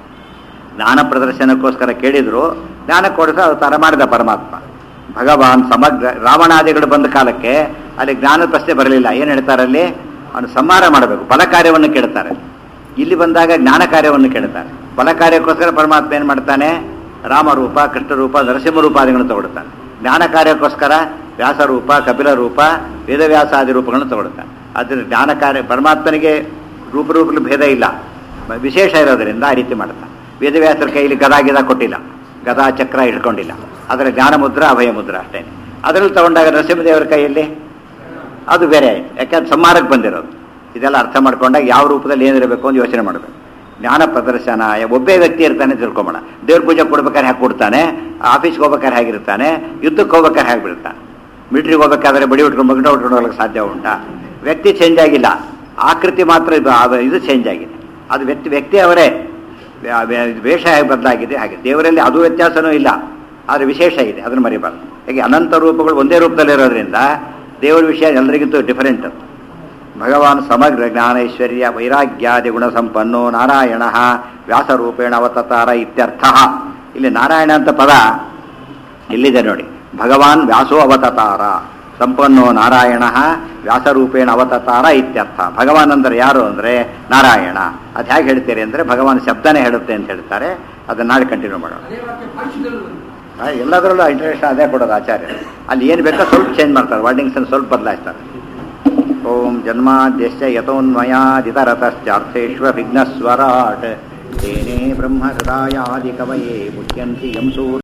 ಜ್ಞಾನ ಪ್ರದರ್ಶನಕ್ಕೋಸ್ಕರ ಕೇಳಿದ್ರು ಜ್ಞಾನ ಕೊಡಿಸ ಅವತಾರ ಮಾಡಿದ ಪರಮಾತ್ಮ ಭಗವಾನ್ ಸಮಗ್ರ ರಾವಣಾದಿಗಳು ಬಂದ ಕಾಲಕ್ಕೆ ಅಲ್ಲಿ ಜ್ಞಾನದ ಪ್ರಶ್ನೆ ಬರಲಿಲ್ಲ ಏನು ಹೇಳ್ತಾರೆ ಅಲ್ಲಿ ಅವನು ಸಂಹಾರ ಮಾಡಬೇಕು ಫಲ ಕಾರ್ಯವನ್ನು ಕೇಳ್ತಾರೆ ಇಲ್ಲಿ ಬಂದಾಗ ಜ್ಞಾನ ಕಾರ್ಯವನ್ನು ಕೇಳ್ತಾರೆ ಫಲ ಕಾರ್ಯಕ್ಕೋಸ್ಕರ ಪರಮಾತ್ಮ ಏನು ಮಾಡ್ತಾನೆ ರಾಮರೂಪ ಕೃಷ್ಣರೂಪ ನರಸಿಂಹ ರೂಪಾದಿಗಳನ್ನು ತಗೊಳ್ತಾನೆ ಜ್ಞಾನ ಕಾರ್ಯಕ್ಕೋಸ್ಕರ ವ್ಯಾಸರೂಪ ಕಪಿಲ ರೂಪ ವೇದವ್ಯಾಸಾದಿ ರೂಪಗಳನ್ನು ತಗೊಳ್ತಾನೆ ಆದ್ದರಿಂದ ಜ್ಞಾನ ಕಾರ್ಯ ಪರಮಾತ್ಮನಿಗೆ ರೂಪರೂಪಗಳು ಭೇದ ಇಲ್ಲ ವಿಶೇಷ ಇರೋದರಿಂದ ಆ ರೀತಿ ಮಾಡ್ತಾನೆ ವೇದವ್ಯಾಸರ ಕೈಯಲ್ಲಿ ಗದಾ ಗಿದ ಕೊಟ್ಟಿಲ್ಲ ಗದಾ ಚಕ್ರ ಇಟ್ಕೊಂಡಿಲ್ಲ ಅದರ ಜ್ಞಾನ ಮುದ್ರ ಅಭಯ ಮುದ್ರ ಅಷ್ಟೇ ಅದರಲ್ಲಿ ತಗೊಂಡಾಗ ನರಸಿಂಹದೇವರ ಕೈಯಲ್ಲಿ ಅದು ಬೇರೆ ಆಯ್ತು ಯಾಕಂದ್ರೆ ಸಂಹಾರಕ್ಕೆ ಬಂದಿರೋದು ಇದೆಲ್ಲ ಅರ್ಥ ಮಾಡ್ಕೊಂಡಾಗ ಯಾವ ರೂಪದಲ್ಲಿ ಏನಿರಬೇಕು ಅಂತ ಯೋಚನೆ ಮಾಡಬೇಕು ಜ್ಞಾನ ಪ್ರದರ್ಶನ ಒಬ್ಬೇ ವ್ಯಕ್ತಿ ಇರ್ತಾನೆ ಅಂತ ತಿಳ್ಕೊಂಬೋಣ ದೇವ್ರ ಪೂಜೆ ಕೊಡ್ಬೇಕಾದ್ರೆ ಹೇಗೆ ಕೊಡ್ತಾನೆ ಆಫೀಸ್ಗೆ ಹೋಗ್ಬೇಕಾದ್ರೆ ಹೇಗಿರ್ತಾನೆ ಯುದ್ಧಕ್ಕೆ ಹೋಗ್ಬೇಕಾದ್ರೆ ಹೇಗೆ ಬಿಡ್ತಾನೆ ಮಿಲಿಟ್ರಿಗೆ ಹೋಗ್ಬೇಕಾದ್ರೆ ಬಡಿ ಉಟ್ಕೊಂಡು ಮಗಡ ಉಟ್ಕೊಂಡು ಹೋಗಕ್ಕೆ ಸಾಧ್ಯ ಉಂಟಾ ವ್ಯಕ್ತಿ ಚೇಂಜ್ ಆಗಿಲ್ಲ ಆಕೃತಿ ಮಾತ್ರ ಇದು ಆ- ಇದು ಚೇಂಜ್ ಆಗಿದೆ ಅದು ವ್ಯಕ್ತಿ ವ್ಯಕ್ತಿ ಅವರೇ ವ್ಯ- ವ್ಯ- ವೇಷ ಹೇಗೆ ಬದಲಾಗಿದೆ ಹಾಗೆ ದೇವರಲ್ಲಿ ಅದು ವ್ಯತ್ಯಾಸನೂ ಇಲ್ಲ ಆದರೆ ವಿಶೇಷ ಇದೆ ಅದನ್ನು ಮರಿಬಾರ್ದು ಹೇಗೆ ಅನಂತ ರೂಪಗಳು ಒಂದೇ ರೂಪದಲ್ಲಿರೋದ್ರಿಂದ ದೇವರ ವಿಷಯ ಎಲ್ಲರಿಗಿಂತೂ ಡಿಫರೆಂಟ್ ಭಗವಾನ್ ಸಮಗ್ರ ಜ್ಞಾನೈಶ್ವರ್ಯ ವೈರಾಗ್ಯಾದಿ ಗುಣ ಸಂಪನ್ನೋ ನಾರಾಯಣ ವ್ಯಾಸರೂಪೇಣ ಅವತಾರ ಇತ್ಯರ್ಥ ಇಲ್ಲಿ ನಾರಾಯಣ ಅಂತ ಪದ ಇಲ್ಲಿದೆ ನೋಡಿ ಭಗವಾನ್ ವ್ಯಾಸೋ ಅವತಾರ ಸಂಪನ್ನೋ ನಾರಾಯಣ ವ್ಯಾಸರೂಪೇಣ ಅವತಾರ ಇತ್ಯರ್ಥ ಭಗವಾನ್ ಅಂದ್ರೆ ಯಾರು ಅಂದ್ರೆ ನಾರಾಯಣ ಅದು ಹೇಗೆ ಹೇಳ್ತೀರಿ ಅಂದ್ರೆ ಭಗವಾನ್ ಶಬ್ದನೇ ಹೇಳುತ್ತೆ ಅಂತ ಹೇಳ್ತಾರೆ ಅದನ್ನ ನಾಳೆ ಕಂಟಿನ್ಯೂ ಮಾಡೋಣ ಅದೇ ವಾಕ್ಯ ಭಾಷ್ಯದಲ್ಲೂ ಬಂದಿದೆ. ಆ, ಎಲ್ಲದರಲ್ಲೂ ಇಂಟ್ರೆಸ್ಟ್ ಅದೇ ಕೊಡೋದು ಆಚಾರ್ಯ ಅಲ್ಲಿ ಏನು ಬೇಕೋ ಸ್ವಲ್ಪ ಚೇಂಜ್ ಮಾಡ್ತಾರೆ ವರ್ಡಿಂಗ್ಸ್ ಸ್ವಲ್ಪ ಬದಲಾಯಿಸ್ತಾರೆ ಓಂ ಜನ್ಮಾದ್ಯಶ್ಚ ಯತೋನ್ಮಯಾದಿತರತಶ್ಚಾರ್ಥೇಶ್ವ ವಿಘ್ನಸ್ವರಾಟ್ ತೇನೇ ಬ್ರಹ್ಮ ಹೃದಯಾದಿ ಕವಯೇ ಮುಖ್ಯಂತಿ ಯಂ ಸೂರ್ಯ